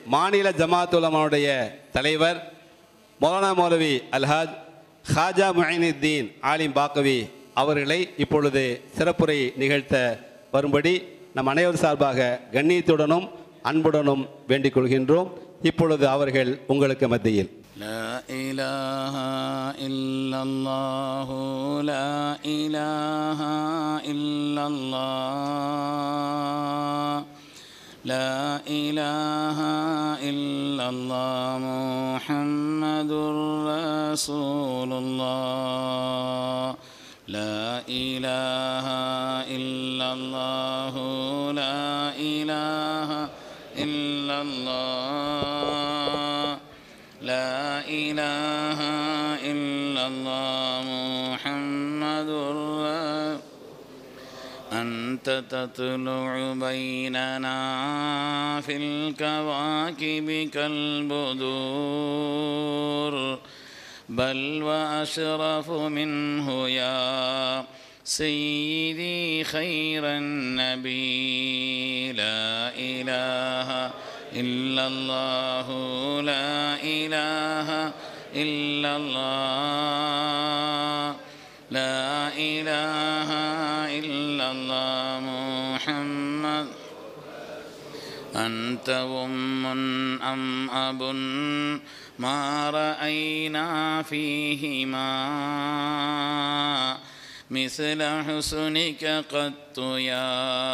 மாநில ஜமாத் உலமாவுடைய தலைவர் மௌலானா மௌலவி அல்ஹாஜ் ஹாஜா முஹினுத்தீன் ஆலிம் பாக்கவி அவர்களை இப்பொழுது சிறப்புரை நிகழ்த்த வரும்படி நம் அனைவர் சார்பாக கண்ணியத்துடனும் அன்புடனும் வேண்டிக் கொள்கின்றோம் இப்பொழுது அவர்கள் உங்களுக்கு மத்தியில் لا إله إلا الله لا إله إلا الله لا إله إلا الله محمد رسول الله لا إله إلا الله لا إله إلا الله لا إله إلا الله محمد رسول أنت تطلع بيننا في الكواكب كالبدور بل وأشرف منه يا سيدي خير النبي لا إله إلا الله لا إله إلا الله لا إله إلا الله محمد أنت أم أم أب ما رأينا فيهما مثل حسنك قط يا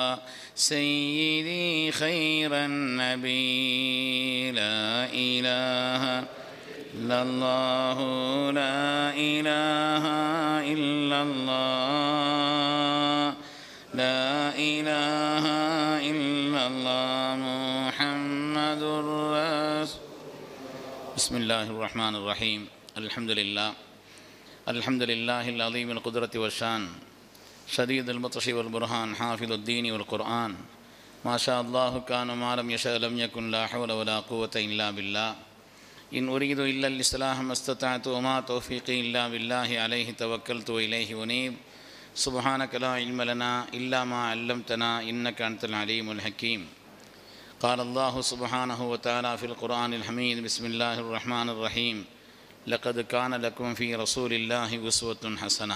سيدي خير النبي لا إله إلا الله لا إله إلا الله لا إله إلا الله محمد رسول بسم الله الرحمن الرحيم الحمد لله الحمد لله العظيم القدرة والشان شديد البطش والبرهان حافظ الدين والقرآن ما شاء الله كان ما لم يشاء لم يكن لا حول ولا قوة إلا بالله إن أريد إلا الإصلاح ما استطعت وما توفيقي إلا بالله عليه توكلت وإليه أنيب سبحانك لا علم لنا إلا ما علمتنا إنك أنت العليم الحكيم قال الله سبحانه وتعالى في القرآن الحميد بسم الله الرحمن الرحيم لقد كان لكم في رسول الله أسوة حسنة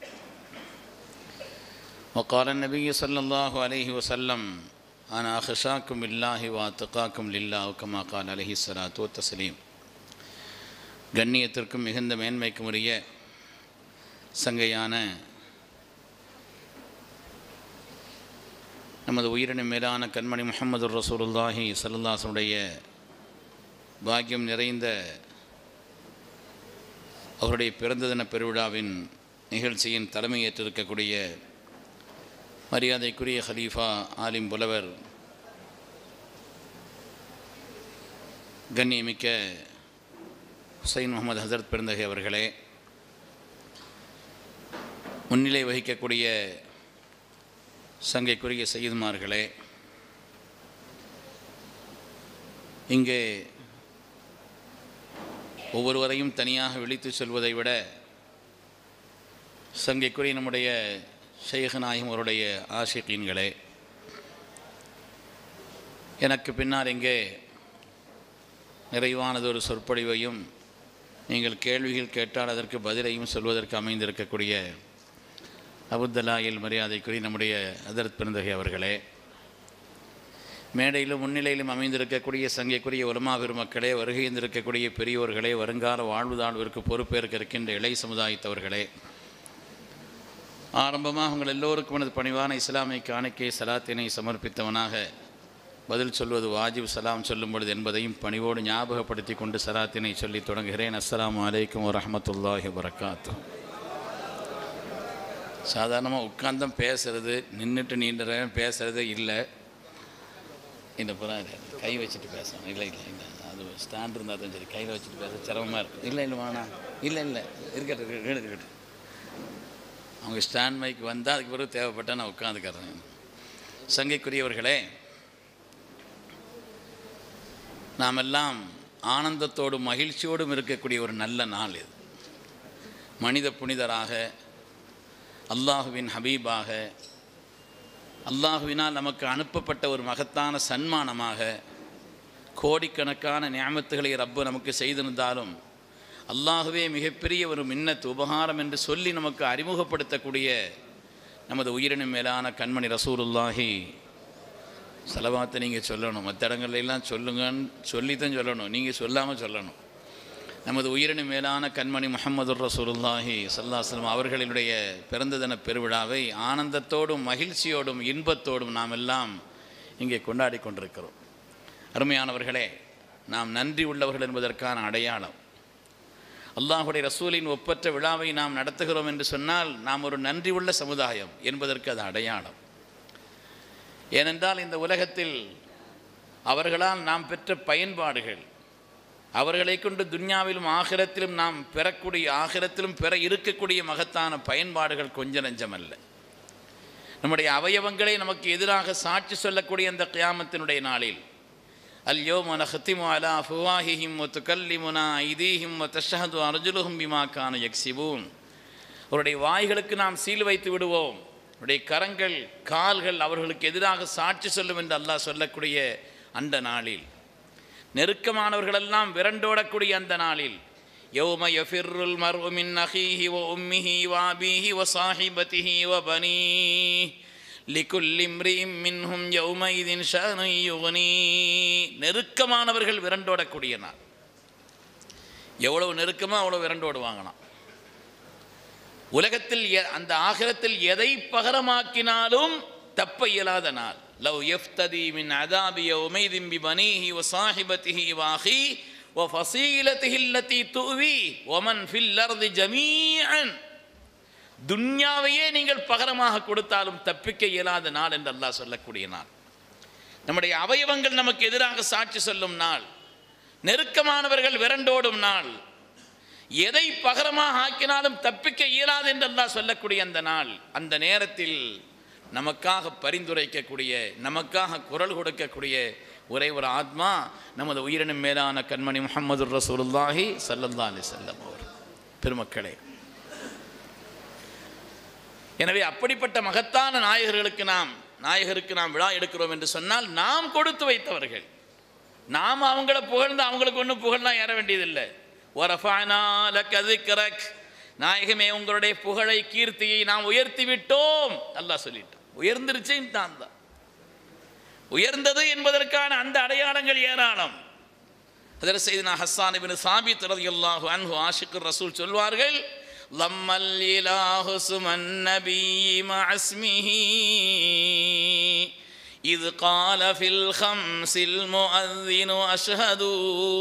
وقال النبي صلى الله عليه وسلم أنا أخشاكم بالله وأتقاكم لله كما قال عليه الصلاة والتسليم கண்ணியத்திற்கும் மிகுந்த மேன்மைக்கும் உரிய சங்கையான நமது உயிரினும் மேலான கண்மணி முகமது ரசூலுல்லாஹி சல்லாசனுடைய பாக்கியம் நிறைந்த அவருடைய பிறந்த தின பெருவிழாவின் நிகழ்ச்சியின் தலைமையேற்றிருக்கக்கூடிய மரியாதைக்குரிய ஹலீஃபா ஆலிம் புலவர் கண்ணியமிக்க ஹுசைன் முகமது ஹசரத் பெருந்தகை அவர்களே முன்னிலை வகிக்கக்கூடிய சங்கைக்குரிய செய்யுமார்களே இங்கே ஒவ்வொருவரையும் தனியாக விழித்து சொல்வதை விட சங்கைக்குரிய நம்முடைய ஷேக் நாயகம் அவருடைய ஆஷிகீன்களே எனக்கு பின்னால் இங்கே நிறைவானதொரு சொற்பொழிவையும் நீங்கள் கேள்விகள் கேட்டால் அதற்கு பதிலையும் சொல்வதற்கு அமைந்திருக்கக்கூடிய அபுத்தலாயில் மரியாதைக்குரிய நம்முடைய அதரத் பிறந்தகை அவர்களே மேடையிலும் முன்னிலையிலும் அமைந்திருக்கக்கூடிய சங்கைக்குரிய உலமா பெருமக்களே வருகைந்திருக்கக்கூடிய பெரியோர்களே வருங்கால வாழ்வுதாழ்விற்கு பொறுப்பேற்க இருக்கின்ற இளை சமுதாயத்தவர்களே ஆரம்பமாக உங்கள் எல்லோருக்கும் எனது பணிவான இஸ்லாமிய காணிக்கை சலாத்தினை சமர்ப்பித்தவனாக பதில் சொல்வது வாஜிப் சலாம் சொல்லும் பொழுது என்பதையும் பணிவோடு ஞாபகப்படுத்தி கொண்டு சலாத்தினை சொல்லி தொடங்குகிறேன் அஸ்ஸலாமு அலைக்கும் வரஹமத்துல்லாஹி வரகாத்து சாதாரணமாக உட்கார்ந்தும் பேசுறது நின்றுட்டு நீண்ட நேரம் பேசுறது இல்லை இந்த புறம் இது, கை வச்சுட்டு பேசணும் இல்லை இல்லை இல்லை அது ஸ்டாண்ட் இருந்தால் தான் சரி கையில் வச்சுட்டு பேச சிரமமாக இருக்கும் இல்லை இல்லை வேணாம் இல்லை இல்லை இருக்கட்டும் இருக்கட்டும், இருக்கட்டும் அவங்க ஸ்டாண்ட் மைக் வந்தால் அதுக்கு பிறகு தேவைப்பட்டால் நான் உட்காந்துக்கிறேன் சங்கைக்குரியவர்களே நாமெல்லாம் ஆனந்தத்தோடும் மகிழ்ச்சியோடும் இருக்கக்கூடிய ஒரு நல்ல நாள் இது மனித புனிதராக அல்லாஹுவின் ஹபீபாக அல்லாஹுவினால் நமக்கு அனுப்பப்பட்ட ஒரு மகத்தான சன்மானமாக கோடிக்கணக்கான நியாமத்துகளை ரப்பு நமக்கு செய்திருந்தாலும் அல்லாஹுவே மிகப்பெரிய ஒரு மின்னத் உபகாரம் என்று சொல்லி நமக்கு அறிமுகப்படுத்தக்கூடிய நமது உயிரினும் மேலான கண்மணி ரசூலுல்லாஹி செலவாத்தை நீங்கள் சொல்லணும் மற்ற இடங்கள்ல எல்லாம் சொல்லுங்கன்னு சொல்லி தான் சொல்லணும் நீங்கள் சொல்லாமல் சொல்லணும் நமது உயிரினும் மேலான கண்மணி முஹம்மது ரசூலுல்லாஹி சல்லாஸ்லம் அவர்களினுடைய பிறந்த தின பெருவிழாவை ஆனந்தத்தோடும் மகிழ்ச்சியோடும் இன்பத்தோடும் நாம் எல்லாம் இங்கே கொண்டாடி கொண்டிருக்கிறோம் அருமையானவர்களே நாம் நன்றி உள்ளவர்கள் என்பதற்கான அடையாளம் அல்லாஹுடைய ரசூலின் ஒப்பற்ற விழாவை நாம் நடத்துகிறோம் என்று சொன்னால் நாம் ஒரு நன்றி உள்ள சமுதாயம் என்பதற்கு அது அடையாளம் ஏனென்றால் இந்த உலகத்தில் அவர்களால் நாம் பெற்ற பயன்பாடுகள் அவர்களை கொண்டு துன்யாவிலும் ஆகிரத்திலும் நாம் பெறக்கூடிய ஆகிரத்திலும் பெற இருக்கக்கூடிய மகத்தான பயன்பாடுகள் கொஞ்ச நஞ்சமல்ல நம்முடைய அவயவங்களே நமக்கு எதிராக சாட்சி சொல்லக்கூடிய அந்த கியாமத்தினுடைய நாளில் அல்யோம நஹத்திமு அலா ஃபுவாஹிஹிம் ஒ துக்கல்லிமுனா ஐதீஹிம் ஒ தஷஹது அர்ஜுலுஹும் பிமா கான யக்சிபூன் அவருடைய வாய்களுக்கு நாம் சீல் வைத்து விடுவோம் அவருடைய கரங்கள் கால்கள் அவர்களுக்கு எதிராக சாட்சி சொல்லும் என்று அல்லாஹ் சொல்லக்கூடிய அந்த நாளில் நெருக்கமானவர்களெல்லாம் விரண்டோடக்கூடிய அந்த நாளில் யௌம யஃபிர்ருல் மர்உ மின் அஹீஹி வ உம்மிஹி வ அபீஹி வ சாஹிபதிஹி வ பனீஹ் லிகுல்லி இம்ரிஇம் மின்ஹும் யௌமைதின் ஷஅனு யுக்னி நெருக்கமானவர்கள் விரண்டோடக்கூடிய நாள் எவ்வளவு நெருக்கமோ அவ்வளோ விரண்டோடுவாங்களாம் உலகத்தில் எ- அந்த ஆகிரத்தில் எதை பகரமாக்கினாலும் தப்ப இயலாத நாள் லவ் யஃப்ததி மின் அதாபி யௌமைதின் பி பனீஹி வ சாஹிபதிஹி வ அஹி வ ஃபசீலதிஹி அல்லதி துவி வ மன் ஃபில் அர்தி ஜமீஅன் துன்யாவையே நீங்கள் பகரமாக கொடுத்தாலும் தப்பிக்க இயலாத நாள் என்று அல்லாஹ் சொல்லக்கூடிய நாள் நம்முடைய அவயவங்கள் நமக்கு எதிராக சாட்சி சொல்லும் நாள் நெருக்கமானவர்கள் விரண்டோடும் நாள் எதை பகரமாக ஆக்கினாலும் தப்பிக்க இயலாது என்று அல்லாஹ் சொல்லக்கூடிய அந்த நாள் அந்த நேரத்தில் நமக்காக பரிந்துரைக்கக்கூடிய நமக்காக குரல் கொடுக்கக்கூடிய ஒரே ஒரு ஆத்மா நமது உயிரினும் மேலான கண்மணி முஹம்மது ரசூலுல்லாஹி ஸல்லல்லாஹு அலைஹி வஸல்லம் அவர் பெருமக்களே எனவே அப்படிப்பட்ட மகத்தான நாயகர்களுக்கு நாம் நாயகருக்கு நாம் விழா எடுக்கிறோம் என்று சொன்னால் நாம் கொடுத்து வைத்தவர்கள் நாம் அவங்கள புகழ்ந்து அவங்களுக்கு ஒன்றும் புகழ்லாம் ஏற வேண்டியதில்லை ஒரஃபானா லக்கதிக்கரக் நாயகமே உங்களுடைய புகழை கீர்த்தியை நாம் உயர்த்தி விட்டோம் அல்லாஹ் சொல்லிட்டான் உயர்ந்துருச்சு தான் தான் உயர்ந்தது என்பதற்கான அந்த அடையாளங்கள் ஏராளம் அதில் செய்தினா ஹஸ்ஸான் இபின் சாபித் ரலியல்லாஹு அன்ஹு ஆஷிக்குர் ரசூல் சொல்வார்கள் லம்மல் இலாஹு சுமன் நபி மஸ்மிஹி இது கால ஃபில் ஹம்ஸில் முஅத்தினு அஷ்ஹது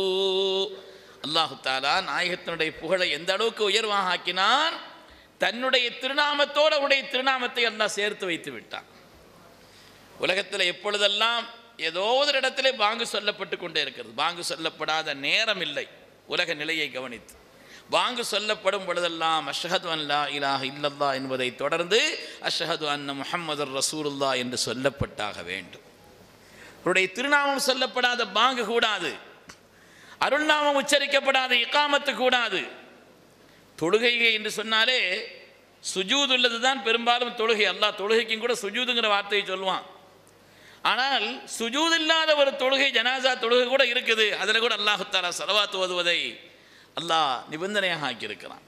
அல்லாஹு தாலா நாயகத்தினுடைய புகழை எந்த அளவுக்கு உயர்வாக ஆக்கினான் தன்னுடைய திருநாமத்தோடு அவருடைய திருநாமத்தை அல்லாஹ் சேர்த்து வைத்து விட்டான் உலகத்தில் எப்பொழுதெல்லாம் ஏதோ ஒரு இடத்திலே பாங்கு சொல்லப்பட்டு கொண்டே இருக்கிறது பாங்கு சொல்லப்படாத நேரம் இல்லை உலக நிலையை கவனித்து பாங்கு சொல்லப்படும் பொழுதெல்லாம் அஷ்ஹது அல்லா இலாஹ இல்லல்லா என்பதை தொடர்ந்து அஷ்ஹது அன்ன முஹம்மது ரசூலுல்லா என்று சொல்லப்பட்டாக வேண்டும் அவருடைய திருநாமம் சொல்லப்படாத பாங்கு கூடாது அருள்நாமம் உச்சரிக்கப்படாத இக்காமத்து கூடாது தொழுகை என்று சொன்னாலே சுஜூத் உள்ளது தான் பெரும்பாலும் தொழுகை அல்லாஹ் தொழுகைக்கும் கூட சுஜூதுங்கிற வார்த்தையை சொல்லுவான் ஆனால் சுஜூத் இல்லாத ஒரு தொழுகை ஜனாசா தொழுகை கூட இருக்குது அதில் கூட அல்லாஹு தாலா செலவாத்து ஓதுவதை அல்லாஹ் நிபந்தனையாக ஆக்கியிருக்கிறான்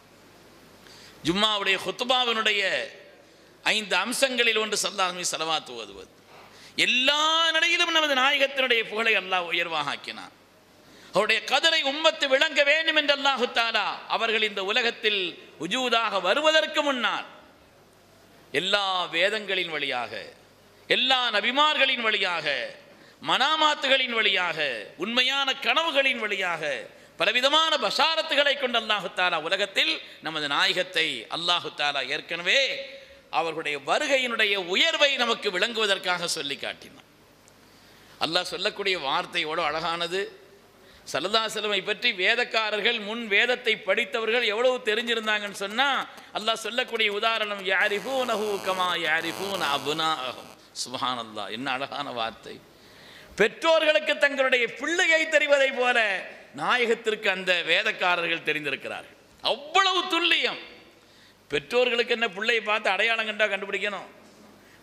ஜும்மாவுடைய ஹுத்துபாவினுடைய ஐந்து அம்சங்களில் ஒன்று சல்லாஹ்மி செலவாத்து ஓதுவது எல்லா நிலையிலும் நமது நாயகத்தினுடைய புகழை அல்லாஹ் உயர்வாக ஆக்கினான் அவருடைய கதரை உம்மத்து விளங்க வேண்டும் என்று அல்லாஹு தாலா அவர்கள் இந்த உலகத்தில் உஜூதாக வருவதற்கு முன்னால் எல்லா வேதங்களின் வழியாக எல்லா நபிமார்களின் வழியாக மனாமாத்துகளின் வழியாக உண்மையான கனவுகளின் வழியாக பலவிதமான பஷாரத்துகளை கொண்டு அல்லாஹு தாலா உலகத்தில் நமது நாயகத்தை அல்லாஹு தாலா ஏற்கனவே அவர்களுடைய வருகையினுடைய உயர்வை நமக்கு விளங்குவதற்காக சொல்லி காட்டினான் அல்லாஹ் சொல்லக்கூடிய வார்த்தை எவ்வளோ அழகானது சல்லதாசலமை பற்றி வேதக்காரர்கள் முன் வேதத்தை படித்தவர்கள் எவ்வளவு தெரிஞ்சிருந்தாங்கன்னு சொன்னால் அல்லாஹ் சொல்லக்கூடிய உதாரணம் யாரிஃபூனஹு கமா யாரிஃபூன் அபுனாஹும் சுபஹான் அல்லாஹ் என்ன அழகான வார்த்தை பெற்றோர்களுக்கு தங்களுடைய பிள்ளையை தெரிவதை போல நாயகத்திற்கு அந்த வேதக்காரர்கள் தெரிந்திருக்கிறார்கள் அவ்வளவு துல்லியம் பெற்றோர்களுக்கு என்ன பிள்ளையை பார்த்து அடையாளம் கண்டா கண்டுபிடிக்கணும்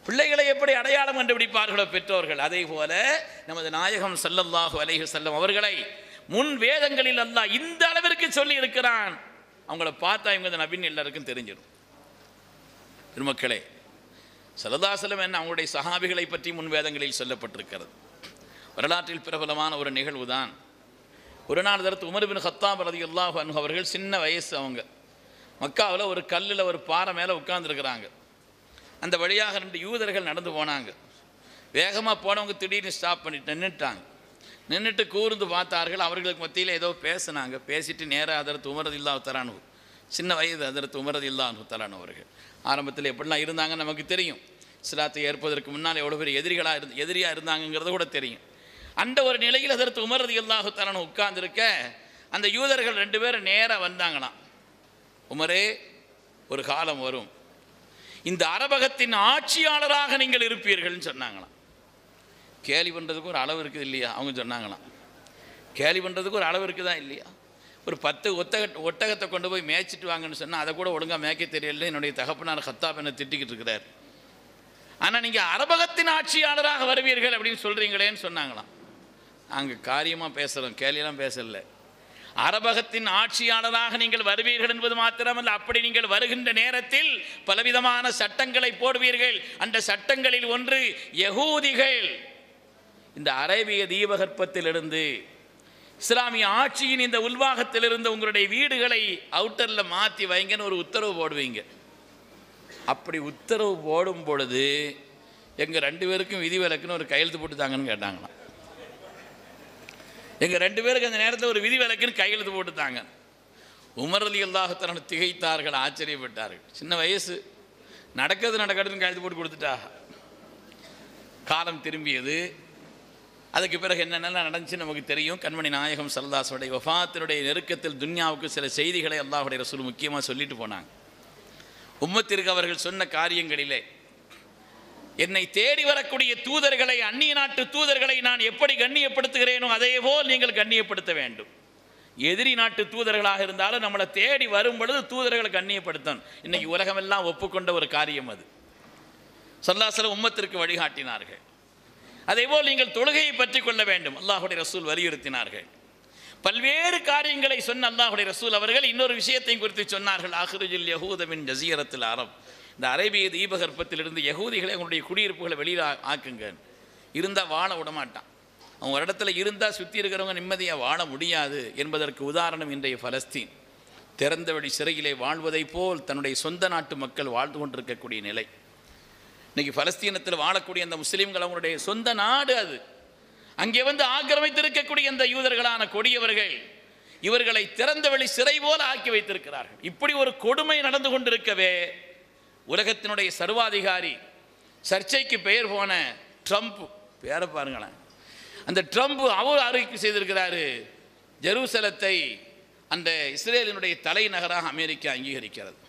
பிள்ளைகளை எப்படி அடையாளம் கண்டுபிடிப்பார்களோ பெற்றோர்கள் அதே போல நமது நாயகம் ஸல்லல்லாஹு அலைஹி வஸல்லம் அவர்களை முன் வேதங்களில் அல்லாஹ் இந்த அளவிற்கு சொல்லி இருக்கிறான் அவங்கள பார்த்தா இவங்க இந்த நபின் எல்லாருக்கும் தெரிஞ்சிடும் பெருமக்களே சல்லல்லாஹு என்ன அவங்களுடைய சஹாபிகளை பற்றி முன் வேதங்களில் சொல்லப்பட்டிருக்கிறது வரலாற்றில் பிரபலமான ஒரு நிகழ்வு தான் ஒரு நாள் தரத்து உமர் பின் ஹத்தாப் ரலியல்லாஹு அன்ஹு அவர்கள் சின்ன வயசு அவங்க மக்காவில் ஒரு கல்லில் ஒரு பாறை மேலே உட்கார்ந்துருக்கிறாங்க அந்த வழியாக ரெண்டு யூதர்கள் நடந்து போனாங்க வேகமாக போனவங்க திடீர்னு ஸ்டாப் பண்ணிட்டு நின்றுட்டாங்க நின்றுட்டு கூர்ந்து பார்த்தார்கள் அவர்களுக்கு மத்தியில் ஏதோ பேசுனாங்க பேசிட்டு நேராக அதற்கு உமரது இல்லா தரானு சின்ன வயது அதற்கு உமரது இல்லா தரானு அவர்கள் ஆரம்பத்தில் எப்படிலாம் இருந்தாங்கன்னு நமக்கு தெரியும் இஸ்லாத்தை ஏற்பதற்கு முன்னால் எவ்வளோ பெரிய எதிரிகளாக இருந்து எதிரியாக இருந்தாங்கங்கிறது கூட தெரியும் அந்த ஒரு நிலையில் அதற்கு உமரது இல்லாஹு தரானு உட்கார்ந்துருக்க அந்த யூதர்கள் ரெண்டு பேரும் நேராக வந்தாங்களாம் உமரே ஒரு காலம் வரும் இந்த அரபகத்தின் ஆட்சியாளராக நீங்கள் இருப்பீர்கள்னு சொன்னாங்களாம் கேலி பண்ணுறதுக்கு ஒரு அளவு இருக்குது இல்லையா அவங்க சொன்னாங்களாம் கேலி பண்ணுறதுக்கு ஒரு அளவு இருக்குதா இல்லையா ஒரு பத்து ஒத்தக ஒட்டகத்தை கொண்டு போய் மேய்ச்சிட்டு வாங்கன்னு சொன்னால் அதை கூட ஒழுங்காக மேய்க்க தெரியல என்னுடைய தகப்பனார் ஹத்தாப் என்ன திட்டிக்கிட்டு இருக்கிறார் ஆனால் நீங்கள் அரபகத்தின் ஆட்சியாளராக வருவீர்கள் அப்படின்னு சொல்கிறீங்களேன்னு சொன்னாங்களாம் அங்கே காரியமாக பேசுகிறோம் கேலியெல்லாம் பேசலை அரபகத்தின் ஆட்சியாளராக நீங்கள் வருவீர்கள் என்பது மாத்திரமல்ல அப்படி நீங்கள் வருகின்ற நேரத்தில் பலவிதமான சட்டங்களை போடுவீர்கள் அந்த சட்டங்களில் ஒன்று யகூதிகள் இந்த அரேபிய தீபகற்பத்திலிருந்து இஸ்லாமிய ஆட்சியின் இந்த உள்வாகத்திலிருந்து உங்களுடைய வீடுகளை அவுட்டரில் மாற்றி வைங்கன்னு ஒரு உத்தரவு போடுவீங்க அப்படி உத்தரவு போடும் பொழுது எங்கள் ரெண்டு பேருக்கும் விதிவிலக்குன்னு ஒரு கையெழுத்து போட்டு தாங்கன்னு கேட்டாங்களாம் எங்கள் ரெண்டு பேருக்கு அந்த நேரத்தில் ஒரு விதிவிலக்குன்னு கையெழுத்து போட்டுத்தாங்க உமர் அலி அல்லாஹத்தன திகைத்தார்கள் ஆச்சரியப்பட்டார்கள் சின்ன வயசு நடக்கிறது நடக்கிறதுன்னு கையெழுத்து போட்டு கொடுத்துட்டா காலம் திரும்பியது அதுக்கு பிறகு என்னென்னலாம் நடந்துச்சு நமக்கு தெரியும் கண்மணி நாயகம் சல்லாஸோடைய வஃபாத்தினுடைய நெருக்கத்தில் துன்யாவுக்கு சில செய்திகளை அல்லாஹுடைய ரசூல் முக்கியமாக சொல்லிட்டு போனாங்க உம்மத்திற்கு அவர்கள் சொன்ன காரியங்களிலே என்னை தேடி வரக்கூடிய தூதர்களை அந்நிய நாட்டு தூதர்களை நான் எப்படி கண்ணியப்படுத்துகிறேனோ அதே போல் நீங்கள் கண்ணியப்படுத்த வேண்டும் எதிரி நாட்டு தூதர்களாக இருந்தாலும் நம்மளை தேடி வரும் பொழுது தூதர்களை கண்ணியப்படுத்தணும் இன்னைக்கு உலகமெல்லாம் ஒப்புக்கொண்ட ஒரு காரியம் அது சல்லாசல உம்மத்திற்கு வழிகாட்டினார்கள் அதேபோல் நீங்கள் தொழுகையை பற்றி கொள்ள வேண்டும் அல்லாஹுடைய ரசூல் வலியுறுத்தினார்கள் பல்வேறு காரியங்களை சொன்ன அல்லாஹுடைய ரசூல் அவர்கள் இன்னொரு விஷயத்தையும் குறித்து சொன்னார்கள் அஹ்ருஜில் யஹூதமின் ஜசீரத்தில் அரப் இந்த அரேபிய தீபகற்பத்திலிருந்து யகூதிகளை அவங்களுடைய குடியிருப்புகளை வெளியில் ஆ- ஆக்குங்க இருந்தால் வாழ விடமாட்டான் அவன் ஒரு இடத்துல இருந்தால் சுற்றி இருக்கிறவங்க நிம்மதியாக வாழ முடியாது என்பதற்கு உதாரணம் இன்றைய பலஸ்தீன் திறந்த வழி சிறையிலே வாழ்வதைப் போல் தன்னுடைய சொந்த நாட்டு மக்கள் வாழ்ந்து கொண்டிருக்கக்கூடிய நிலை இன்னைக்கு பலஸ்தீனத்தில் வாழக்கூடிய அந்த முஸ்லீம்கள் அவங்களுடைய சொந்த நாடு அது அங்கே வந்து ஆக்கிரமித்திருக்கக்கூடிய அந்த யூதர்களான கொடியவர்கள் இவர்களை திறந்த வெளி சிறை போல ஆக்கி வைத்திருக்கிறார்கள் இப்படி ஒரு கொடுமை நடந்து கொண்டிருக்கவே உலகத்தினுடைய சர்வாதிகாரி சர்ச்சைக்கு பெயர் போன ட்ரம்ப் பேரை பாருங்களேன் அந்த ட்ரம்ப் அவர் அறிக்கை செய்திருக்கிறாரு ஜெருசலத்தை அந்த இஸ்ரேலினுடைய தலைநகராக அமெரிக்கா அங்கீகரிக்கிறது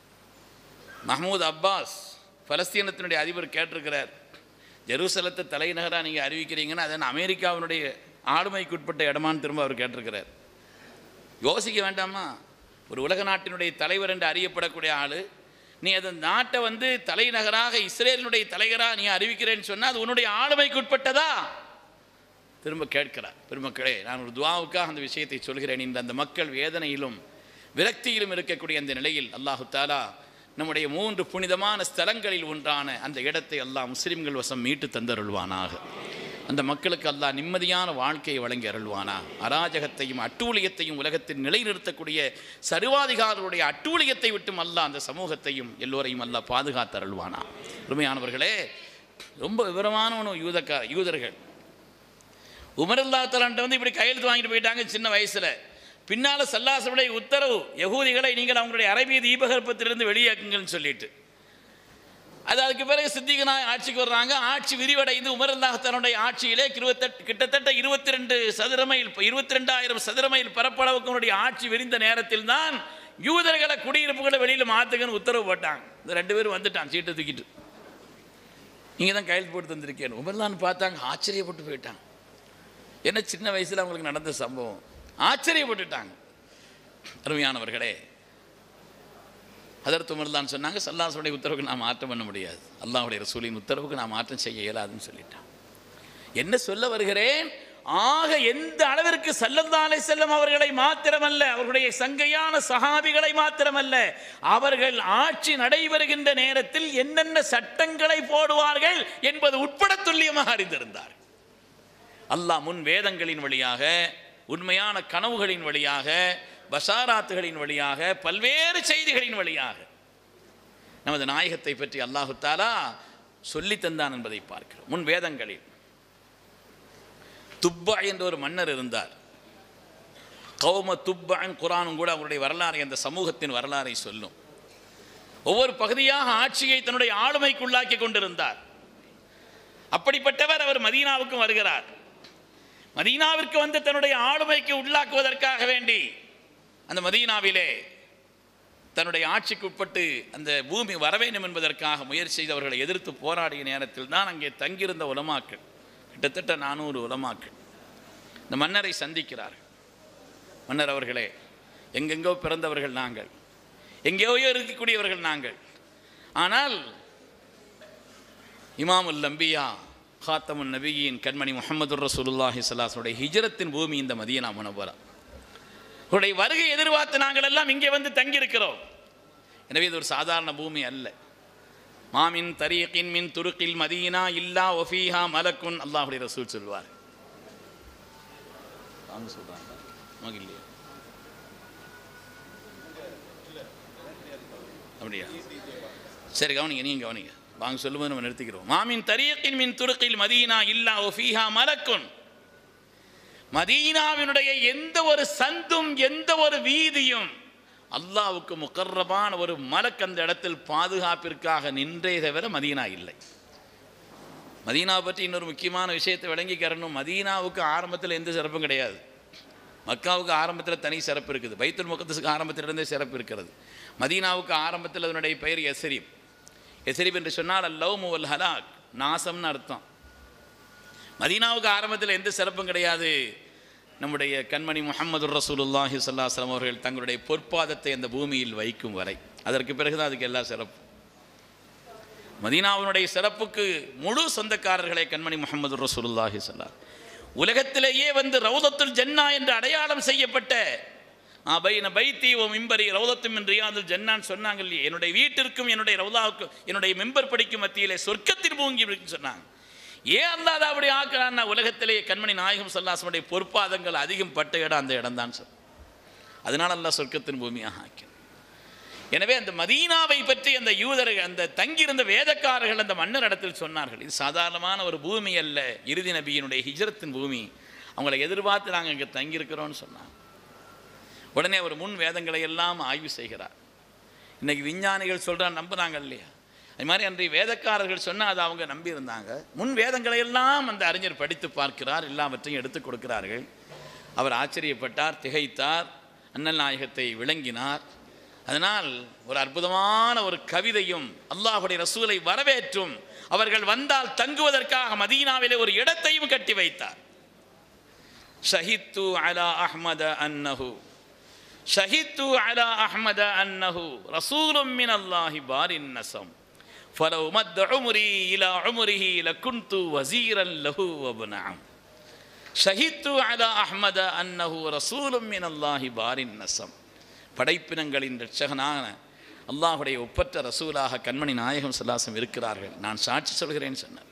மஹ்மூத் அப்பாஸ் பலஸ்தீனத்தினுடைய அதிபர் கேட்டிருக்கிறார் ஜெருசலத்தை தலைநகராக நீங்கள் அறிவிக்கிறீங்கன்னா அது என்ன அமெரிக்காவினுடைய ஆளுமைக்குட்பட்ட இடமான்னு திரும்ப அவர் கேட்டிருக்கிறார் யோசிக்க வேண்டாமா ஒரு உலக நாட்டினுடைய தலைவர் என்று அறியப்படக்கூடிய ஆள் நீ அந்த நாட்டை வந்து தலைநகராக இஸ்ரேலினுடைய தலைவராக நீ அறிவிக்கிறேன்னு சொன்னால் அது உன்னுடைய ஆளுமைக்குட்பட்டதா திரும்ப கேட்கிறார் பெருமக்களே நான் ஒரு துவாவுக்காக அந்த விஷயத்தை சொல்கிறேன் இந்த அந்த மக்கள் வேதனையிலும் விரக்தியிலும் இருக்கக்கூடிய அந்த நிலையில் அல்லாஹு தாலா நம்முடைய மூன்று புனிதமான ஸ்தலங்களில் ஒன்றான அந்த இடத்தை அல்லாஹ் முஸ்லிம்கள் வசம் மீட்டு தந்தருள்வானாக அந்த மக்களுக்கு அல்லாஹ் நிம்மதியான வாழ்க்கையை வழங்கி அருள்வானா அராஜகத்தையும் அட்டூழியத்தையும் உலகத்தில் நிலைநிறுத்தக்கூடிய சர்வாதிகாரருடைய அட்டூழியத்தை விட்டும் அல்லாஹ் அந்த சமூகத்தையும் எல்லோரையும் அல்லாஹ் பாதுகாத்து அருள்வானா உண்மையானவர்களே ரொம்ப விவரமான யூதக்கா யூதர்கள் உமரல்லா தலான்ட்ட வந்து இப்படி கையெழுத்து வாங்கிட்டு போயிட்டாங்க சின்ன வயசில் பின்னால் சல்லாசனுடைய உத்தரவு யகூதிகளை நீங்கள் அவங்களுடைய அரபிய தீபகற்பத்திலிருந்து வெளியாக்குங்கள்னு சொல்லிட்டு அது அதுக்கு பிறகு சித்திகனாய் ஆட்சிக்கு வர்றாங்க ஆட்சி விரிவடைந்து உமரல்லாஹ் தன்னுடைய ஆட்சியிலே இருபத்தெட்டு கிட்டத்தட்ட இருபத்தி ரெண்டு சதுர மைல் இருபத்தி ரெண்டாயிரம் சதுர மைல் பரப்பளவுக்கு அவனுடைய ஆட்சி விரிந்த நேரத்தில் தான் யூதர்களை குடியிருப்புகளை வெளியில் மாற்றுங்கன்னு உத்தரவு போட்டாங்க இந்த ரெண்டு பேரும் வந்துட்டான் சீட்டை தூக்கிட்டு நீங்கள் தான் கையெழுத்து போட்டு தந்திருக்கேன் உமர்லான்னு பார்த்தாங்க ஆச்சரியப்பட்டு போயிட்டாங்க என்ன சின்ன வயசில் அவங்களுக்கு நடந்த சம்பவம் ஆச்சரியப்பட்டுட்டாங்க அருமையானவர்களே அதற்கு உமர்தான் சொன்னாங்க சல்லாசுடைய உத்தரவுக்கு நான் மாற்றம் பண்ண முடியாது அல்லாஹுடைய ரசூலின் உத்தரவுக்கு நான் மாற்றம் செய்ய இயலாதுன்னு சொல்லிட்டான் என்ன சொல்ல வருகிறேன் ஆக எந்த அளவிற்கு சல்லல்லாலை செல்லம் அவர்களை மாத்திரமல்ல அவர்களுடைய சங்கையான சஹாபிகளை மாத்திரமல்ல அவர்கள் ஆட்சி நடைபெறுகின்ற நேரத்தில் என்னென்ன சட்டங்களை போடுவார்கள் என்பது உட்பட துல்லியமாக அறிந்திருந்தார் அல்லாஹ் முன் வேதங்களின் வழியாக உண்மையான கனவுகளின் வழியாக பசாராத்துகளின் வழியாக பல்வேறு செய்திகளின் வழியாக நமது நாயகத்தை பற்றி அல்லாஹு தாலா சொல்லி தந்தான் என்பதை பார்க்கிறோம் முன் வேதங்களில் துப்பா என்ற ஒரு மன்னர் இருந்தார் கௌம துப்பான் குரானும் கூட அவருடைய வரலாறை அந்த சமூகத்தின் வரலாறை சொல்லும் ஒவ்வொரு பகுதியாக ஆட்சியை தன்னுடைய ஆளுமைக்குள்ளாக்கி கொண்டிருந்தார் அப்படிப்பட்டவர் அவர் மதீனாவுக்கும் வருகிறார் மதீனாவிற்கு வந்து தன்னுடைய ஆளுமைக்கு உள்ளாக்குவதற்காக வேண்டி அந்த மதீனாவிலே தன்னுடைய ஆட்சிக்கு உட்பட்டு அந்த பூமி வர வேண்டும் என்பதற்காக முயற்சி செய்து அவர்களை எதிர்த்து போராடிய நேரத்தில் தான் அங்கே தங்கியிருந்த உலமாக்கள் கிட்டத்தட்ட நானூறு உலமாக்கள் இந்த மன்னரை சந்திக்கிறார்கள் மன்னர் அவர்களே எங்கெங்கோ பிறந்தவர்கள் நாங்கள் எங்கேயோ இருக்கக்கூடியவர்கள் நாங்கள் ஆனால் இமாமுல் லம்பியா ஹாத்தமுன் நபியின் கண்மணி முகமது ரசூலுல்லாஹி சல்லாஸுடைய ஹிஜரத்தின் பூமி இந்த மதியனா முனவரா உடைய வருகை எதிர்பார்த்து நாங்கள் எல்லாம் இங்கே வந்து தங்கியிருக்கிறோம் எனவே இது ஒரு சாதாரண பூமி அல்ல மாமின் தரீக்கின் மின் துருக்கில் மதீனா இல்லா ஒஃபீஹா மலக்குன் அல்லாஹுடைய ரசூல் சொல்வார் வாங்க சொல்றாங்க நமக்கு இல்லையா அப்படியா சரி கவனிங்க நீங்க கவனிங்க வாங்க சொல்லும்போது நம்ம நிறுத்திக்கிறோம் மாமின் தரீக்கின் மின் துருக்கில் மதீனா இல்லா ஒஃபீஹா மலக்குன் மதீனாவினுடைய எந்த ஒரு சந்தும் எந்த ஒரு வீதியும் அல்லாவுக்கு முக்கர்ரபான ஒரு மலக் அந்த இடத்தில் பாதுகாப்பிற்காக நின்றே தவிர மதீனா இல்லை மதீனாவை பற்றி இன்னொரு முக்கியமான விஷயத்தை விளங்கிக்கிறணும் மதீனாவுக்கு ஆரம்பத்தில் எந்த சிறப்பும் கிடையாது மக்காவுக்கு ஆரம்பத்தில் தனி சிறப்பு இருக்குது பைத்துல் முகத்துக்கு ஆரம்பத்திலிருந்தே சிறப்பு இருக்கிறது மதீனாவுக்கு ஆரம்பத்தில் அதனுடைய பெயர் எசரீப் எசரீப் என்று சொன்னால் அல்லவ் முவல் ஹலாக் நாசம்னு அர்த்தம் மதீனாவுக்கு ஆரம்பத்தில் எந்த சிறப்பும் கிடையாது நம்முடைய கண்மணி முகமது ரசூலுல்லாஹி சல்லாஸ்லாம் அவர்கள் தங்களுடைய பொற்பாதத்தை அந்த பூமியில் வைக்கும் வரை அதற்கு பிறகுதான் அதுக்கு எல்லா சிறப்பு மதீனாவினுடைய சிறப்புக்கு முழு சொந்தக்காரர்களே கண்மணி முகமது ரசூலுல்லாஹி சல்லா உலகத்திலேயே வந்து ரவுதத்துல் ஜன்னா என்று அடையாளம் செய்யப்பட்ட பைன பைத்தி ஓ மிம்பரி ரவுதத்தும் என்று ரியாதுல் ஜன்னான்னு சொன்னாங்க இல்லையே என்னுடைய வீட்டிற்கும் என்னுடைய ரவுதாவுக்கும் என்னுடைய மிம்பர் படிக்கும் மத்தியிலே சொர்க்கத்தின் பூங்கி இருக்குன்னு சொன்னாங்க ஏன் அல்லாத அப்படி ஆக்கிறான்னா உலகத்திலேயே கண்மணி நாயகம் சல்லாசனுடைய பொற்பாதங்கள் அதிகம் பட்ட இடம் அந்த இடம் தான் சார் அதனால் அல்லாஹ் சொர்க்கத்தின் பூமியாக ஆக்கி எனவே அந்த மதீனாவை பற்றி அந்த யூதர்கள் அந்த தங்கியிருந்த வேதக்காரர்கள் அந்த மன்னர் இடத்தில் சொன்னார்கள் இது சாதாரணமான ஒரு பூமி அல்ல இறுதி நபியினுடைய ஹிஜரத்தின் பூமி அவங்களை எதிர்பார்த்து நாங்கள் இங்கே தங்கியிருக்கிறோன்னு சொன்னாங்க உடனே அவர் முன் வேதங்களை எல்லாம் ஆய்வு செய்கிறார் இன்னைக்கு விஞ்ஞானிகள் சொல்கிறான் நம்புனாங்க இல்லையா அது மாதிரி அன்றைய வேதக்காரர்கள் சொன்னால் அதை அவங்க நம்பியிருந்தாங்க முன் வேதங்களை எல்லாம் அந்த அறிஞர் படித்து பார்க்கிறார் எல்லாவற்றையும் எடுத்து கொடுக்கிறார்கள் அவர் ஆச்சரியப்பட்டார் திகைத்தார் அண்ணல் நாயகத்தை விளங்கினார் அதனால் ஒரு அற்புதமான ஒரு கவிதையும் அல்லாஹுடைய ரசூலை வரவேற்றும் அவர்கள் வந்தால் தங்குவதற்காக மதீனாவிலே ஒரு இடத்தையும் கட்டி வைத்தார் ஷஹித்து அலா அஹ்மத அன்னஹு ஷஹித்து அலா அஹ்மத அன்னஹு ரசூலும் மின் அல்லாஹி பாரின் நசம் فلو مد عمري إلى عمره لكنت وزيرا له وابنعم ஷஹித்து அலா அஹ்மத அன்னஹு ரசூலும் மின் அல்லாஹி பாரின் நசம் படைப்பினங்களின் ரட்சகனான அல்லாஹுடைய ஒப்பற்ற ரசூலாக கண்மணி நாயகம் சல்லாசம் இருக்கிறார்கள் நான் சாட்சி சொல்கிறேன் சொன்னார்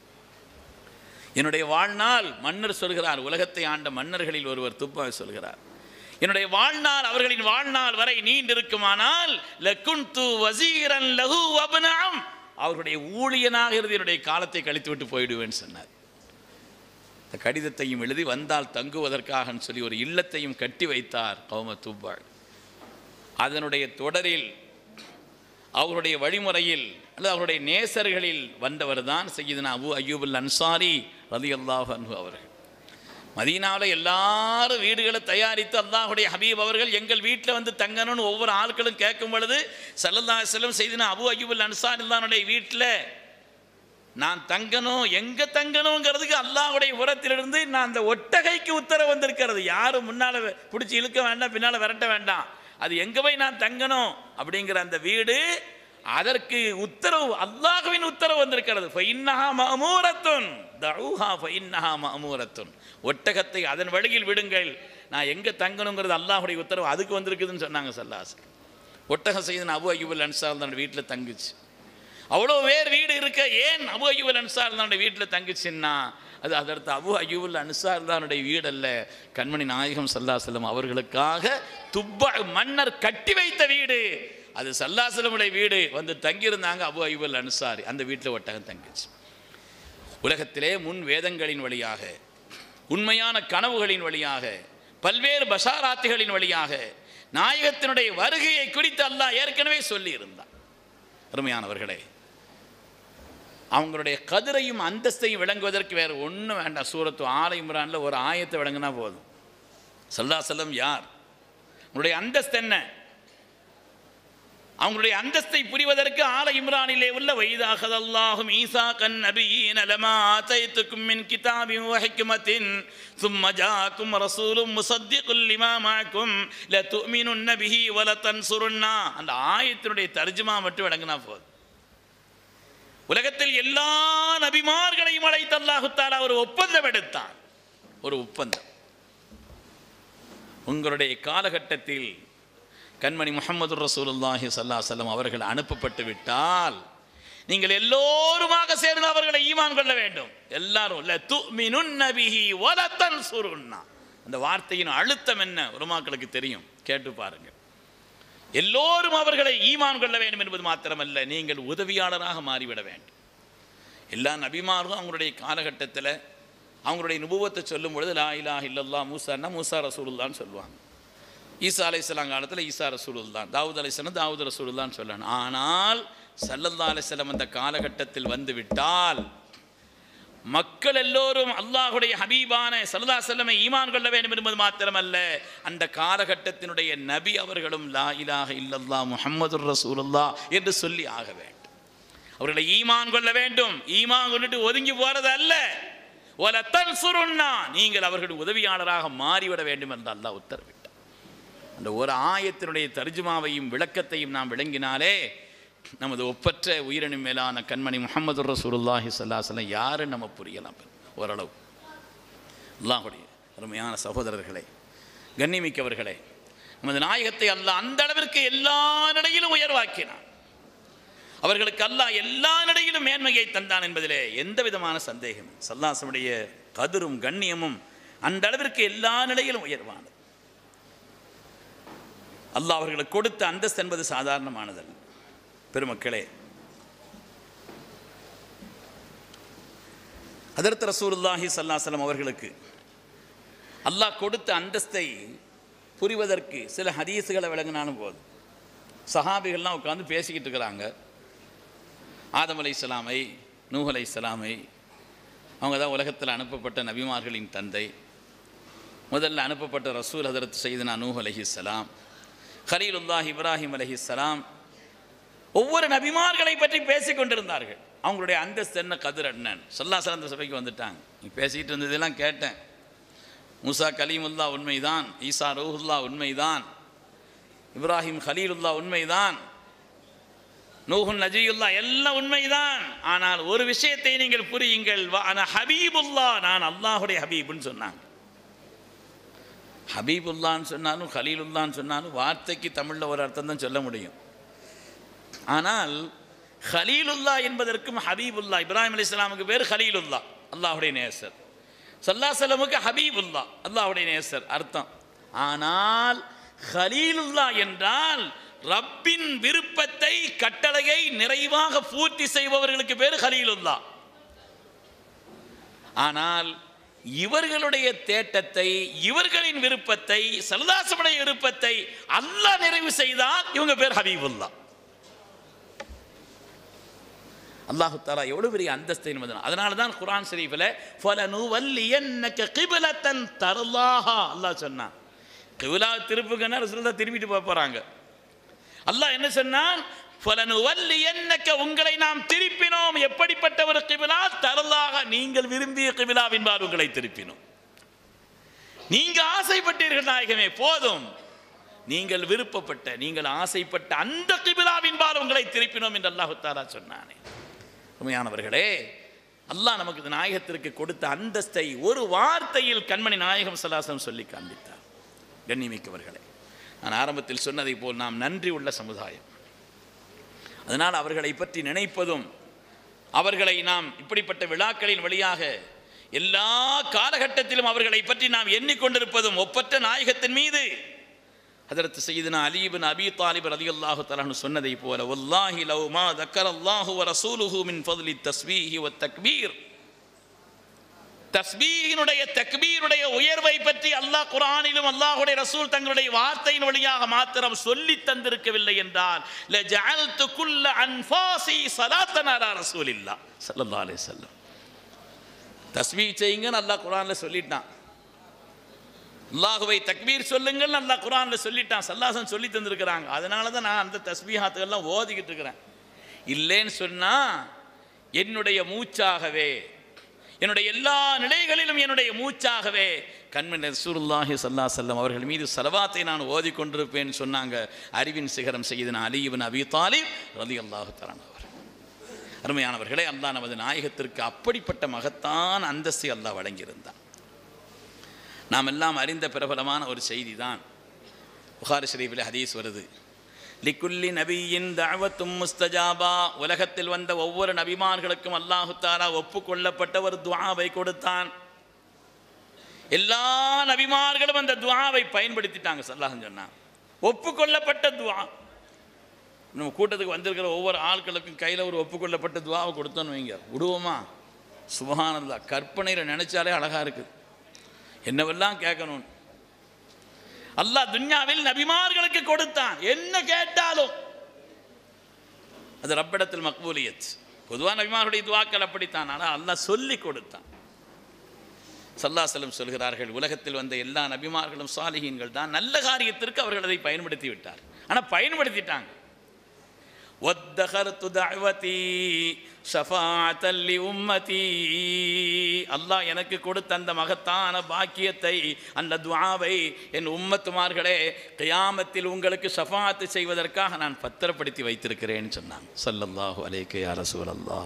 என்னுடைய வாழ்நாள் மன்னர் சொல்கிறார் உலகத்தை ஆண்ட மன்னர்களில் ஒருவர் துப்பாவை சொல்கிறார் என்னுடைய வாழ்நாள் அவர்களின் வாழ்நாள் வரை நீண்டிருக்குமானால் லகுந்து வசீரன் லகு அபனாம் அவர்களுடைய ஊழியனாக இருந்து என்னுடைய காலத்தை கழித்து விட்டு போயிடுவேன் சொன்னார் இந்த கடிதத்தையும் எழுதி வந்தால் தங்குவதற்காக சொல்லி ஒரு இல்லத்தையும் கட்டி வைத்தார் கௌம துப்பாள் அதனுடைய தொடரில் அவருடைய வழிமுறையில் அல்லது அவருடைய நேசர்களில் வந்தவர் தான் செய்யுதுனா அபு அய்யூபுல் அன்சாரி ரதி அல்லாஹ் அன்பு அவர்கள் மதீனாவில் எல்லாரும் வீடுகளை தயாரித்து அல்லாஹுடைய ஹபீப் அவர்கள் எங்கள் வீட்டில் வந்து தங்கணும்னு ஒவ்வொரு ஆட்களும் கேட்கும் பொழுது சல்லல்லா செல்லம் செய்தினா அபு அய்யூபுல் அன்சாரி தானுடைய வீட்டில் நான் தங்கணும் எங்கே தங்கணுங்கிறதுக்கு அல்லாஹுடைய உரத்திலிருந்து நான் அந்த ஒட்டகைக்கு உத்தரவு வந்திருக்கிறது யாரும் முன்னால் பிடிச்சி இழுக்க வேண்டாம் பின்னால் விரட்ட வேண்டாம் அது எங்க போய் நான் தங்கணும் அப்படிங்கிற அந்த வீடு அதற்கு உத்தரவு அல்லாஹ்வின் உத்தரவு வந்திருக்கிறது ஃபைன்னஹா மஅமூரத்துன் தஊஹா ஃபைன்னஹா மஅமூரத்துன் ஒட்டகத்தை அதன் வழியில் விடுங்கள் நான் எங்க தங்கணுங்கிறது அல்லாஹ்வுடைய உத்தரவு அதுக்கு வந்திருக்குதுன்னு சொன்னாங்க சல்லாஸ் ஒட்டகம் செய்து அபு அய்யூபல் அன்சார் தன்னோட வீட்டில் தங்குச்சு அவ்வளோ வேர் வீடு இருக்க ஏன் அபு அய்யூபல் அன்சார் தன்னுடைய வீட்டில் தங்குச்சுன்னா அது அதற்கு அபு அய்யூபல் அன்சார் தானுடைய வீடல்ல கண்மணி நாயகம் சல்லாசலம் அவர்களுக்காக துப்ப மன்னர் கட்டி வைத்த வீடு அது சல்லாசலமுடைய வீடு வந்து தங்கியிருந்தாங்க அபு அய்யூபல் அன்சாரி அந்த வீட்டில் ஒட்டகம் தங்குச்சு உலகத்திலே முன் வேதங்களின் வழியாக உண்மையான கனவுகளின் வழியாக பல்வேறு பஷாராத்துகளின் வழியாக நாயகத்தினுடைய வருகையை குறித்து அல்லாஹ் ஏற்கனவே சொல்லி இருந்தான் அருமையானவர்களே அவங்களுடைய கதிரையும் அந்தஸ்தையும் விளங்குவதற்கு வேறு ஒன்றும் வேண்டாம் சூரத்து ஆல இம்ரானில் ஒரு ஆயத்தை விளங்குனா போதும் சல்லா செல்லம் யார் உங்களுடைய அந்தஸ்து என்ன அவங்களுடைய அந்தஸ்தை புரிவதற்கு ஆல இம்ரானிலே உள்ள வைதாகதல்லாஹும் ஈசா கன் நபியின் அலமா ஆத்தைத்துக்கும் மின் கிதாபின் வஹிக்மத்தின் ثم جاءكم رسول مصدق لما معكم لتؤمنن به ولتنصرن அந்த ஆயத்தினுடைய தர்ஜுமா மட்டும் விளங்கினா போதும் உலகத்தில் எல்லா நபிமார்களையும் அழைத்து அல்லாஹு தாலா ஒரு ஒப்பந்தம் எடுத்தான் ஒரு ஒப்பந்தம் உங்களுடைய காலகட்டத்தில் கண்மணி முகமது ரசூலுல்லாஹி சல்லா செல்லம் அவர்கள் அனுப்பப்பட்டு விட்டால் நீங்கள் எல்லோருமாக சேர்ந்து அவர்களை ஈமான் கொள்ள வேண்டும் எல்லாரும் ல துமினுன்ன பிஹி வல தன்சுருன்னா அந்த வார்த்தையின் அழுத்தம் என்ன உலமாக்களுக்கு தெரியும் கேட்டு பாருங்க எல்லோரும் அவர்களை ஈமான் கொள்ள வேண்டும் என்பது மாத்திரமல்ல நீங்கள் உதவியாளராக மாறிவிட வேண்டும் எல்லா நபிமாரும் அவங்களுடைய காலகட்டத்தில் அவங்களுடைய நுபுவத்தை சொல்லும் பொழுது லா இலாஹ இல்லல்லா மூசான்னா மூசா ரசூலுல்லான்னு சொல்லுவாங்க ஈசா அலைஹிஸ்ஸலாம் காலத்தில் ஈசா ரசூலுல்லான் தாவூத் அலைஹிஸ்ஸலாம் தாவூத் ரசூலுல்லான்னு சொல்லணும் ஆனால் சல்லல்லா அலைஹிஸ்ஸலாம் அந்த காலகட்டத்தில் வந்து விட்டால் மக்கள் எல்லோரும் அல்லாஹுடைய ஹபீபான சல்லா செல்லமை ஈமான் கொள்ள வேண்டும் என்பது மாத்திரமல்ல அந்த காலகட்டத்தினுடைய நபி அவர்களும் லா இலாஹ இல்லல்லா முஹம்மது ரசூலுல்லா என்று சொல்லி ஆக வேண்டும் அவர்களை ஈமான் கொள்ள வேண்டும் ஈமான் கொண்டுட்டு ஒதுங்கி போறது அல்ல ஒல தன்சுருன்னா நீங்கள் அவர்கள் உதவியாளராக மாறிவிட வேண்டும் என்று அல்லாஹ் உத்தரவிட்டார் அந்த ஒரு ஆயத்தினுடைய தர்ஜுமாவையும் விளக்கத்தையும் நாம் விளங்கினாலே நமது ஒப்பற்ற உயிரினும் மேலான கண்மணி முகமது ரசூலுல்லாஹி சல்லாஹலம் யாருன்னு நம்ம புரியலாம் ஓரளவு அல்லாஹுடைய அருமையான சகோதரர்களே கண்ணிமிக்கவர்களே நமது நாயகத்தை அல்லாஹ் அந்த அளவிற்கு எல்லா நிலையிலும் உயர்வாக்கினான் அவர்களுக்கு அல்லாஹ் எல்லா நிலையிலும் மேன்மையை தந்தான் என்பதிலே எந்த விதமான சந்தேகம் சல்லாசனுடைய கதிரும் கண்ணியமும் அந்த அளவிற்கு எல்லா நிலையிலும் உயர்வானது அல்லாஹ் அவர்களுக்கு கொடுத்த அந்தஸ்து என்பது சாதாரணமானதல்ல பெருமக்களே அதர்த்த ரசூலுல்லாஹி சல்லாசலம் அவர்களுக்கு அல்லாஹ் கொடுத்த அந்தஸ்தை புரிவதற்கு சில ஹதீஸுகளை விளங்கினாலும் போதும் சஹாபிகள்லாம் உட்காந்து பேசிக்கிட்டு இருக்கிறாங்க ஆதம் அலை இஸ்லாமை நூஹ் அலை இஸ்லாமை அவங்க தான் உலகத்தில் அனுப்பப்பட்ட நபிமார்களின் தந்தை முதல்ல அனுப்பப்பட்ட ரசூல் ஹதரத் செய்தனா நூஹ் அலஹிஸ்லாம் ஹலீலுல்லாஹ் இப்ராஹிம் அலஹிஸ்லாம் ஒவ்வொரு நபிமார்களை பற்றி பேசிக் கொண்டிருந்தார்கள் அவங்களுடைய அந்தஸ்து என்ன கதிர் அண்ணன் சொல்லா சிறந்த சபைக்கு வந்துட்டாங்க நீ பேசிக்கிட்டு இருந்ததெல்லாம் கேட்டேன் மூசா கலீமுல்லா உண்மைதான் ஈசா ரூஹுல்லா உண்மைதான் இப்ராஹிம் ஹலீலுல்லா உண்மைதான் நூஹுன் நஜியுல்லா எல்லாம் உண்மைதான் ஆனால் ஒரு விஷயத்தை நீங்கள் புரியுங்கள் ஆனா ஹபீபுல்லா நான் அல்லாஹுடைய ஹபீப்னு சொன்னாங்க ஹபீபுல்லான்னு சொன்னாலும் ஹலீலுல்லான்னு சொன்னாலும் வார்த்தைக்கு தமிழில் ஒரு அர்த்தம் தான் சொல்ல முடியும் ஆனால் ஹலீலுல்லா என்பதற்கும் ஹபீபுல்லா இப்ராஹிம் அலி இஸ்லாமுக்கு பேர் ஹலீலுல்லா அல்லாஹுடைய நேசர் சல்லாசலமுக்கு ஹபீபுல்லா அல்லாஹுடைய நேசர் அர்த்தம் ஆனால் ஹலீலுல்லா என்றால் ரப்பின் விருப்பத்தை கட்டளையை நிறைவாக பூர்த்தி செய்பவர்களுக்கு பேர் ஹலீலுல்லா ஆனால் இவர்களுடைய தேட்டத்தை இவர்களின் விருப்பத்தை சல்லாசமுடைய விருப்பத்தை அல்லாஹ் நிறைவு செய்தால் இவங்க பேர் ஹபீபுல்லா அல்லாஹு தாலா எவ்வளவு பெரிய அந்தஸ்து என்பது அதனால தான் குரான் ஷரீஃபில் ஃபலனு வல்லியன்னக கிபிலத்தன் தர்லாஹா அல்லாஹ் சொன்னான் கிபிலா திருப்புங்கன்னா ரசூலுல்லாஹ் திரும்பிட்டு போக போறாங்க அல்லாஹ் என்ன சொன்னான் ஃபலனு வல்லியன்னக உங்களை நாம் திருப்பினோம் எப்படிப்பட்ட ஒரு கிபிலா தர்லாக நீங்கள் விரும்பிய கிபிலாவின்பால் உங்களை திருப்பினோம் நீங்க ஆசைப்பட்டீர்கள் நாயகமே போதும் நீங்கள் விருப்பப்பட்ட நீங்கள் ஆசைப்பட்ட அந்த கிபிலாவின்பால் உங்களை திருப்பினோம் என்று அல்லாஹு தாலா சொன்னானே உண்மையானவர்களே அல்லாஹ் நமக்கு இந்த நாயகத்திற்கு கொடுத்த அந்தஸ்தை ஒரு வார்த்தையில் கண்மணி நாயகம் சலாசம் சொல்லி காண்பித்தார் கண்ணிமிக்கவர்களே நான் ஆரம்பத்தில் சொன்னதை போல் நாம் நன்றி உள்ள சமுதாயம் அதனால் அவர்களை பற்றி நினைப்பதும் அவர்களை நாம் இப்படிப்பட்ட விழாக்களின் வழியாக எல்லா காலகட்டத்திலும் அவர்களை பற்றி நாம் எண்ணிக்கொண்டிருப்பதும் ஒப்பற்ற நாயகத்தின் மீது ஹதரத் சையதுனா அலீபின் அபி தாலிப் ரலியல்லாஹு தஆலா சொன்னதை போல வல்லாஹி லவ் மா தக்கரல்லாஹு வ ரசூலுஹு மின் ஃபضل التسبيح والتكبير தஸ்பீஹினுடைய தக்பீருடைய உயர்வை பற்றி அல்லாஹ் குர்ஆனிலும் அல்லாஹ்வுடைய ரசூல் தங்களுடைய வார்த்தையின் வழியாக மாத்திரம் சொல்லி தந்திருக்கவில்லை என்றால் லஜஅல்து குல்ல அன்ஃபாசி ஸலாத்தன் அலா ரசூலில்லாஹ் ஸல்லல்லாஹு அலைஹி வஸல்லம் தஸ்பீஹ் செய்யுங்கன்னு அல்லாஹ் குர்ஆன்ல சொல்லிட்டான் அல்லாஹுவை தக்பீர் சொல்லுங்கள் அல்லாஹ் குர்ஆன்ல சொல்லிட்டான் சல்லாசன் சொல்லி தந்திருக்கிறாங்க அதனால தான் நான் அந்த தஸ்பீஹாத்துகள்லாம் ஓதிக்கிட்டு இருக்கிறேன் இல்லைன்னு சொன்னா என்னுடைய மூச்சாகவே என்னுடைய எல்லா நிலைகளிலும் என்னுடைய மூச்சாகவே கண்மணி ரசூலுல்லாஹி ஸல்லல்லாஹு அலைஹி வஸல்லம் அவர்கள் மீது சலவாத்தை நான் ஓதிக்கொண்டிருப்பேன்னு சொன்னாங்க அறிவின் சிகரம் செய்தன அலி இப்னு அபி தாலிப் ரலியல்லாஹு தஆலா அவர் அருமையானவர்களே அல்லாஹ் நமது நாயகத்திற்கு அப்படிப்பட்ட மகத்தான் அந்தஸ்தை அல்லாஹ் வழங்கியிருந்தான் நாம் எல்லாம் அறிந்த பிரபலமான ஒரு செய்தி தான் புகாரி ஷரீஃபில் ஹதீஸ் வருது லிக்குல்லி நபியின் தஅவத்தும் முஸ்தஜாபா உலகத்தில் வந்த ஒவ்வொரு நபிமார்களுக்கும் அல்லாஹு தாலா ஒப்புக்கொள்ளப்பட்ட ஒரு துஆவை கொடுத்தான் எல்லா நபிமார்களும் அந்த துஆவை பயன்படுத்திட்டாங்க சல்லாஹன் சொன்னான் ஒப்புக்கொள்ளப்பட்ட துஆ நம்ம கூட்டத்துக்கு வந்திருக்கிற ஒவ்வொரு ஆட்களுக்கும் கையில் ஒரு ஒப்புக்கொள்ளப்பட்ட துவாவை கொடுத்தோன்னு வைங்க விடுவோமா சுபஹானல்லா கற்பனையில் நினைச்சாலே அழகா இருக்குது என்னவெல்லாம் கேட்கணும் அல்லாஹ் துன்யாவில் நபிமார்களுக்கு கொடுத்தான் என்ன கேட்டாலும் அது ரப்பிடத்தில் மக்பூலியத் பொதுவாக நபிமார்களுடைய துவாக்கள் அப்படித்தான் ஆனால் அல்லாஹ் சொல்லி கொடுத்தான் சல்லாசலம் சொல்கிறார்கள் உலகத்தில் வந்த எல்லா நபிமார்களும் சாலிகீன்கள் தான் நல்ல காரியத்திற்கு அவர்கள் அதை பயன்படுத்தி விட்டார் ஆனால் பயன்படுத்திட்டாங்க وَادَّخَرْتُ دَعْوَتِي شَفَاعَةً لِأُمَّتِي அல்லாஹ் எனக்கு கொடுத்த அந்த மகத்தான பாக்கியத்தை அந்த துஆவை என் உம்மத்துமார்களே கியாமத்தில் உங்களுக்கு ஷஃபாத்து செய்வதற்காக நான் பத்திரப்படுத்தி வைத்திருக்கிறேன்னு சொன்னாங்க ஸல்லல்லாஹு அலைஹி யா ரசூலல்லாஹ்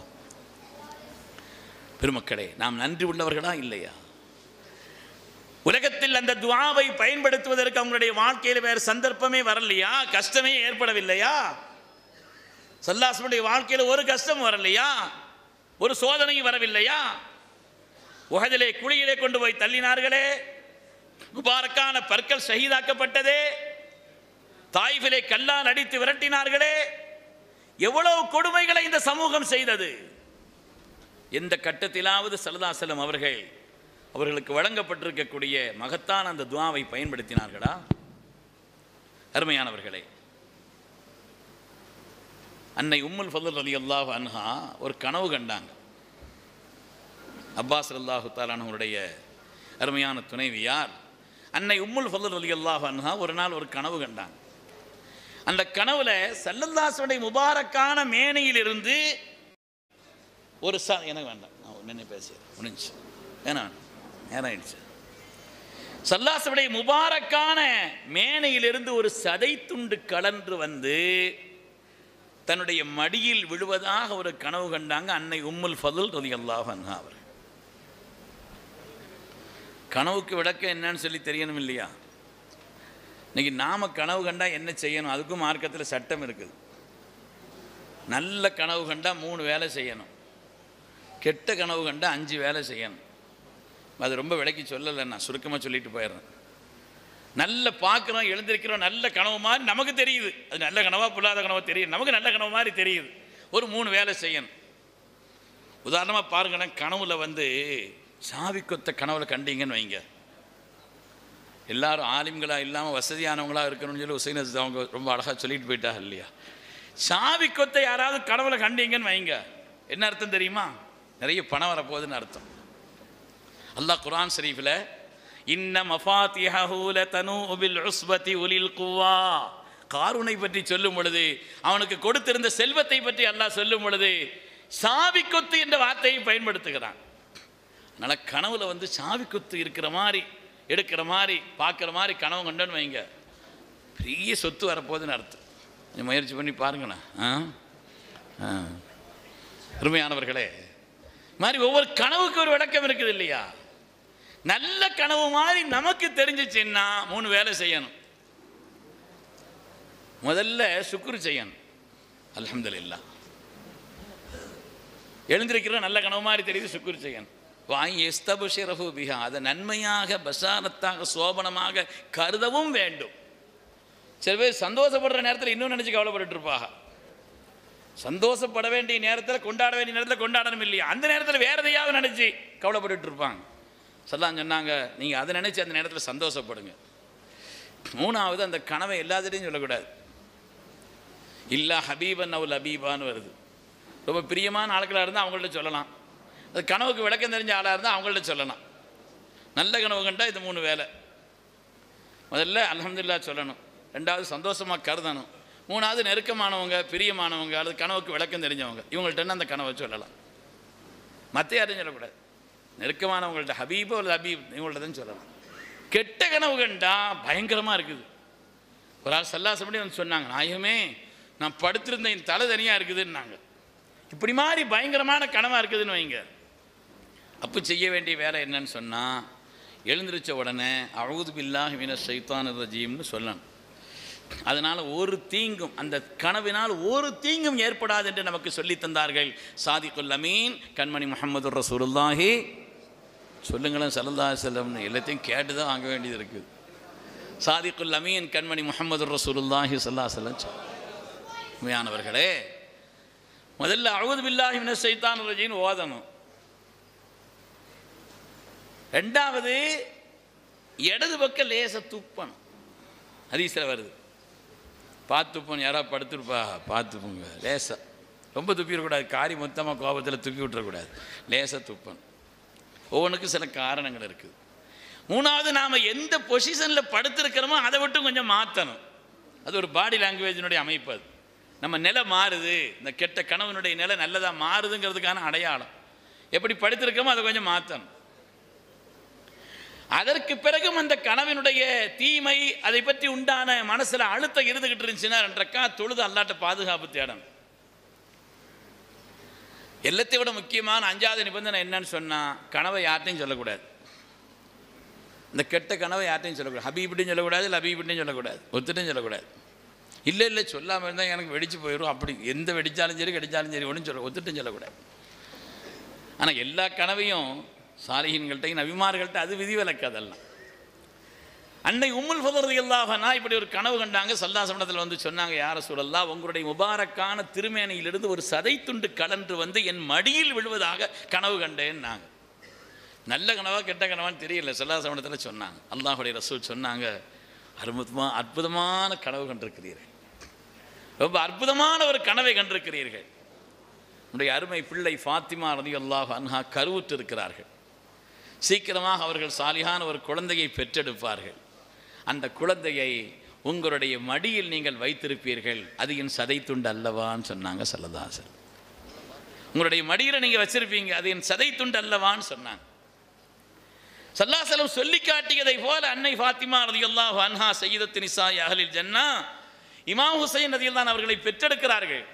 பெருமக்களே நாம் நன்றி உள்ளவர்களா இல்லையா உலகத்தில் அந்த துஆவை பயன்படுத்துவதற்கு அவங்களுடைய வாழ்க்கையில் வேறு சந்தர்ப்பமே வரலையா கஷ்டமே ஏற்படவில்லையா சல்லாசனுடைய வாழ்க்கையில் ஒரு கஷ்டம் வரலையா ஒரு சோதனையும் வரவில்லையா உகதிலே குழியிலே கொண்டு போய் தள்ளினார்களே முபாரக்கான பற்கள் ஷஹீதாக்கப்பட்டதே தாய்ஃபிலே கல்லால் அடித்து விரட்டினார்களே எவ்வளவு கொடுமைகளை இந்த சமூகம் செய்தது எந்த கட்டத்திலாவது சல்லதாசலம் அவர்கள் அவர்களுக்கு வழங்கப்பட்டிருக்கக்கூடிய மகத்தான அந்த துவாவை பயன்படுத்தினார்களா அருமையானவர்களே அன்னை உம்முல் ஃபதுல் அலி அல்லாஹ் அன்ஹா ஒரு கனவு கண்டாங்க அப்பாஸ் அல்லாஹு தாலானவருடைய அருமையான துணைவியார் அன்னை உம்முல் ஃபதுல் அலி அல்லாஹ் அன்ஹா ஒரு நாள் ஒரு கனவு கண்டாங்க அந்த கனவுல சல்லல்லாசுடைய முபாரக்கான மேனையிலிருந்து ஒரு ச எனக்கு வேண்டாம் நான் நின்று பேசுகிறேன் முடிஞ்சு வேணாம் நேரம் ஆயிடுச்சு சல்லாசுடைய முபாரக்கான மேனையிலிருந்து ஒரு சதை துண்டு கலன்று வந்து தன்னுடைய மடியில் விழுவதாக ஒரு கனவு கண்டாங்க அன்னை உம்முல் ஃபதுல் ரலி அல்லாஹ் அன்ஹா அவர் கனவுக்கு விளக்க என்னன்னு சொல்லி தெரியணும் இல்லையா இன்னைக்கு நாம கனவு கண்டா என்ன செய்யணும் அதுக்கும் மார்க்கத்தில் சட்டம் இருக்குது நல்ல கனவு கண்டா மூணு வேலை செய்யணும் கெட்ட கனவு கண்டா அஞ்சு வேலை செய்யணும் அது ரொம்ப விளக்கி சொல்லலை நான் சுருக்கமாக சொல்லிட்டு போயிடுறேன் நல்ல பார்க்குறோம் எழுந்திருக்கிறோம் நல்ல கனவு மாதிரி நமக்கு தெரியுது அது நல்ல கனவா புல்லாத கனவா தெரியும் நமக்கு நல்ல கனவு மாதிரி தெரியுது ஒரு மூணு வேலை செய்யணும் உதாரணமாக பாருங்களேன் கனவுல வந்து சாவி கொத்த கனவுல கண்டீங்கன்னு வைங்க எல்லாரும் ஆலிம்களா இல்லாமல் வசதியானவங்களா இருக்கணும்னு சொல்லி உசைன் அஜித் அவங்க ரொம்ப அழகாக சொல்லிட்டு போயிட்டாங்க இல்லையா சாவி கொத்தை யாராவது கனவுல கண்டீங்கன்னு வைங்க என்ன அர்த்தம் தெரியுமா நிறைய பணம் வரப்போகுதுன்னு அர்த்தம் அல்லாஹ் குர்ஆன் ஷரீஃபில் இன்ன மஃபாத்திஹு லதனூ பில் உஸ்பதி உலில் குவா காரூனை பற்றி சொல்லும் பொழுது அவனுக்கு கொடுத்திருந்த செல்வத்தை பற்றி அல்லாஹ் சொல்லும் பொழுது சாவி கொத்து என்ற வார்த்தையை பயன்படுத்துகிறான் அதனால் கனவுல வந்து சாவி கொத்து இருக்கிற மாதிரி எடுக்கிற மாதிரி பார்க்குற மாதிரி கனவு கண்டோன்னு வைங்க பெரிய சொத்து வரப்போகுதுன்னு அர்த்தம் கொஞ்சம் முயற்சி பண்ணி பாருங்களேன் ஆ ஆ அருமையானவர்களே இது மாதிரி ஒவ்வொரு கனவுக்கு ஒரு விளக்கம் இருக்குது இல்லையா நல்ல கனவு மாதிரி நமக்கு தெரிஞ்சிச்சுன்னா மூணு வேலை செய்யணும் முதல்ல சுக்குரு செய்யணும் அல்ஹம்துலில்லாஹ் எழுந்திருக்கிற நல்ல கனவு மாதிரி தெரியுது சுக்குரு செய்யணும் வாங்கி எஸ்தபுஷிரஹு பிஹா அதை நன்மையாக பசாரத்தாக சோபனமாக கருதவும் வேண்டும் சில பேர் சந்தோஷப்படுற நேரத்தில் இன்னும் நினச்சி கவலைப்பட்டுட்டு இருப்பாங்க சந்தோஷப்பட வேண்டிய நேரத்தில் கொண்டாட வேண்டிய நேரத்தில் கொண்டாடணும் இல்லையா அந்த நேரத்தில் வேற எதையாவது நினச்சி கவலைப்பட்டுட்டு இருப்பாங்க சொல்லாம் சொன்னாங்க நீங்கள் அதை நினச்சி அந்த நேரத்தில் சந்தோஷப்படுங்க மூணாவது அந்த கனவை எல்லாத்திட்டையும் சொல்லக்கூடாது இல்லா ஹபீபன் அவுல் ஹபீபான்னு வருது ரொம்ப பிரியமான ஆட்களாக இருந்தால் அவங்கள்ட்ட சொல்லலாம் அது கனவுக்கு விளக்கம் தெரிஞ்ச ஆளாக இருந்தால் அவங்கள்ட்ட சொல்லலாம் நல்ல கனவு கண்டா இது மூணு வேலை முதல்ல அல்ஹம்துலில்லாஹ் சொல்லணும் ரெண்டாவது சந்தோஷமாக கருதணும் மூணாவது நெருக்கமானவங்க பிரியமானவங்க அல்லது கனவுக்கு விளக்கம் தெரிஞ்சவங்க இவங்கள்ட்ட அந்த கனவை சொல்லலாம் மற்ற யாரையும் சொல்லக்கூடாது நெருக்கமானவங்கள்ட்ட ஹபீபோ அல்லது ஹபீப் இவங்கள்ட்ட தான் சொல்லலாம் கெட்ட கனவு கண்டா பயங்கரமாக இருக்குது ஒரு ஆள் சல்லாசப்படி வந்து சொன்னாங்க நாயகமே நான் படுத்திருந்த என் தலை தனியாக இருக்குதுன்னாங்க இப்படி மாதிரி பயங்கரமான கனவாக இருக்குதுன்னு வைங்க அப்போ செய்ய வேண்டிய வேலை என்னன்னு சொன்னால் எழுந்திருச்ச உடனே அழுது பில்லாஹ் வின சைத்தான் ரஜீம்னு சொல்லணும் அதனால் ஒரு தீங்கும் அந்த கனவினால் ஒரு தீங்கும் ஏற்படாது என்று நமக்கு சொல்லி தந்தார்கள் சாதிக்குல் அமீன் கண்மணி முகமது ரசூலுல்லாஹி சொல்லுங்களேன் சல்லல்லா செல்லம்னு எல்லாத்தையும் கேட்டு தான் வாங்க வேண்டியது இருக்குது சாதிக்குல் அமீன் கண்மணி முகமது ரசூலுல்லாஹி சல்லா செல்லம் உண்மையானவர்களே முதல்ல அழுது பில்லாஹி மின சைத்தான் ரஜின்னு ஓதணும் ரெண்டாவது இடது பக்கம் லேச துப்பணும் ஹதீஸில் வருது பார்த்து துப்பணும் யாராவது படுத்துருப்பா பார்த்து துப்புங்க லேசாக ரொம்ப துப்பிடக்கூடாது காரி மொத்தமாக கோபத்தில் துப்பி விட்டுறக்கூடாது லேசாக துப்பணும் ஒவ்வொன்றுக்கும் சில காரணங்கள் இருக்குது மூணாவது நாம் எந்த பொசிஷனில் படுத்திருக்கிறோமோ அதை விட்டு கொஞ்சம் மாற்றணும் அது ஒரு பாடி லாங்குவேஜினுடைய அமைப்பு அது நம்ம நிலை மாறுது இந்த கெட்ட கனவனுடைய நிலை நல்லதாக மாறுதுங்கிறதுக்கான அடையாளம் எப்படி படுத்திருக்கோமோ அதை கொஞ்சம் மாற்றணும் அதற்கு பிறகும் அந்த கனவினுடைய தீமை அதை பற்றி உண்டான மனசில் அழுத்தம் இருந்துகிட்டு இருந்துச்சுன்னா ரெண்டரைக்கா தொழுது அல்லாட்ட பாதுகாப்பு தேடணும் எல்லாத்தை விட முக்கியமான அஞ்சாவது நிபந்தனை என்னன்னு சொன்னால் கனவை யார்ட்டையும் சொல்லக்கூடாது இந்த கெட்ட கனவை யார்ட்டையும் சொல்லக்கூடாது ஹபீபிட்டையும் சொல்லக்கூடாது இல்லை ஹபீபிட்டையும் சொல்லக்கூடாது ஒத்துட்டையும் சொல்லக்கூடாது இல்லை இல்லை சொல்லாமல் இருந்தால் எனக்கு வெடிச்சு போயிடும் அப்படி எந்த வெடிச்சாலும் சரி கிடைச்சாலும் சரி ஒன்றும் சொல்ல ஒத்துட்டும் சொல்லக்கூடாது ஆனால் எல்லா கனவையும் சாலிஹின்கள்ட்டையும் நபிமார்கள்ட்ட அது விதிவிலக்கு அதெல்லாம் அன்னை உம்முல் ஃபதரது எல்லாஹனா இப்படி ஒரு கனவு கண்டாங்க சல்லாசமணத்தில் வந்து சொன்னாங்க யார சூழல்லா உங்களுடைய முபாரக்கான திருமேனியிலிருந்து ஒரு சதை துண்டு கலன்று வந்து என் மடியில் விழுவதாக கனவு கண்டேன்னாங்க நல்ல கனவா கெட்ட கனவான்னு தெரியல சல்லாசமணத்தில் சொன்னாங்க அல்லாஹுடைய ரசூல் சொன்னாங்க அற்புதமாக அற்புதமான கனவு கண்டிருக்கிறீர்கள் ரொம்ப அற்புதமான ஒரு கனவை கண்டிருக்கிறீர்கள் உடைய அருமை பிள்ளை ஃபாத்திமா ரதி அல்லாஹ் அன்ஹா கருவுற்று இருக்கிறார்கள் சீக்கிரமாக அவர்கள் சாலிகான ஒரு குழந்தையை பெற்றெடுப்பார்கள் அந்த குழந்தையை உங்களுடைய மடியில் நீங்கள் வைத்திருப்பீர்கள் அது என் சதை துண்டு அல்லவான்னு சொன்னாங்க சல்லதாசர் உங்களுடைய மடியில் நீங்கள் வச்சிருப்பீங்க அது என் சதை துண்டு அல்லவான்னு சொன்னாங்க சல்லாசலம் சொல்லி காட்டியதை போல அன்னை ஃபாத்திமா ரதியுல்லாஹு அன்ஹா சையதத்து நிசா அகலில் ஜன்னா இமாம் ஹுசைன் ரதியுல்லான் அவர்களை பெற்றெடுக்கிறார்கள்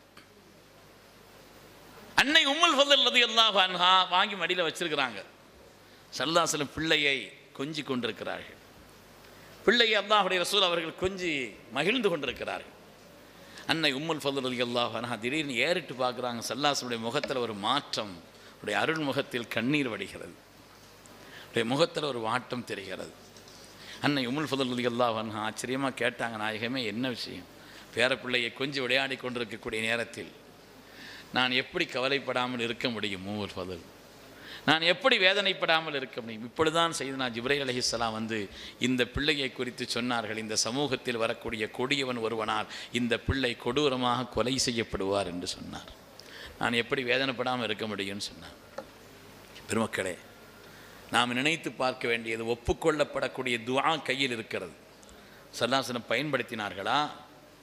அன்னை உம்முல் ஃபதல் ரதியுல்லாஹு அன்ஹா வாங்கி மடியில் வச்சிருக்கிறாங்க சல்லாசலம் பிள்ளையை கொஞ்சி கொண்டிருக்கிறார்கள் பிள்ளையை அல்லாஹுடைய ரசூல் அவர்கள் கொஞ்சி மகிழ்ந்து கொண்டிருக்கிறார்கள் அன்னை உம்முல் ஃபதல் ரதியுல்லாஹு அன்ஹா திடீர்னு ஏறிட்டு பார்க்குறாங்க சல்லாசனுடைய முகத்தில் ஒரு மாற்றம் அவருடைய அருள் முகத்தில் கண்ணீர் வடிகிறது அவருடைய முகத்தில் ஒரு வாட்டம் தெரிகிறது அன்னை உமுல் ஃபதல் அல்லாஹ் ஆச்சரியமாக கேட்டாங்க நாயகமே என்ன விஷயம் பேரப்பிள்ளையை கொஞ்சம் விளையாடி கொண்டிருக்கக்கூடிய நேரத்தில் நான் எப்படி கவலைப்படாமல் இருக்க முடியும் மூவர் ஃபதல் நான் எப்படி வேதனைப்படாமல் இருக்க முடியும் இப்பொழுதுதான் செய்தனா ஜிப்ரை அலஹிஸ்லாம் வந்து இந்த பிள்ளையை குறித்து சொன்னார்கள் இந்த சமூகத்தில் வரக்கூடிய கொடியவன் ஒருவனால் இந்த பிள்ளை கொடூரமாக கொலை செய்யப்படுவார் என்று சொன்னார் நான் எப்படி வேதனைப்படாமல் இருக்க முடியும்னு சொன்னார் பெருமக்களே நாம் நினைத்து பார்க்க வேண்டியது ஒப்புக்கொள்ளப்படக்கூடிய துஆ கையில் இருக்கிறது சல்லாசனம் பயன்படுத்தினார்களா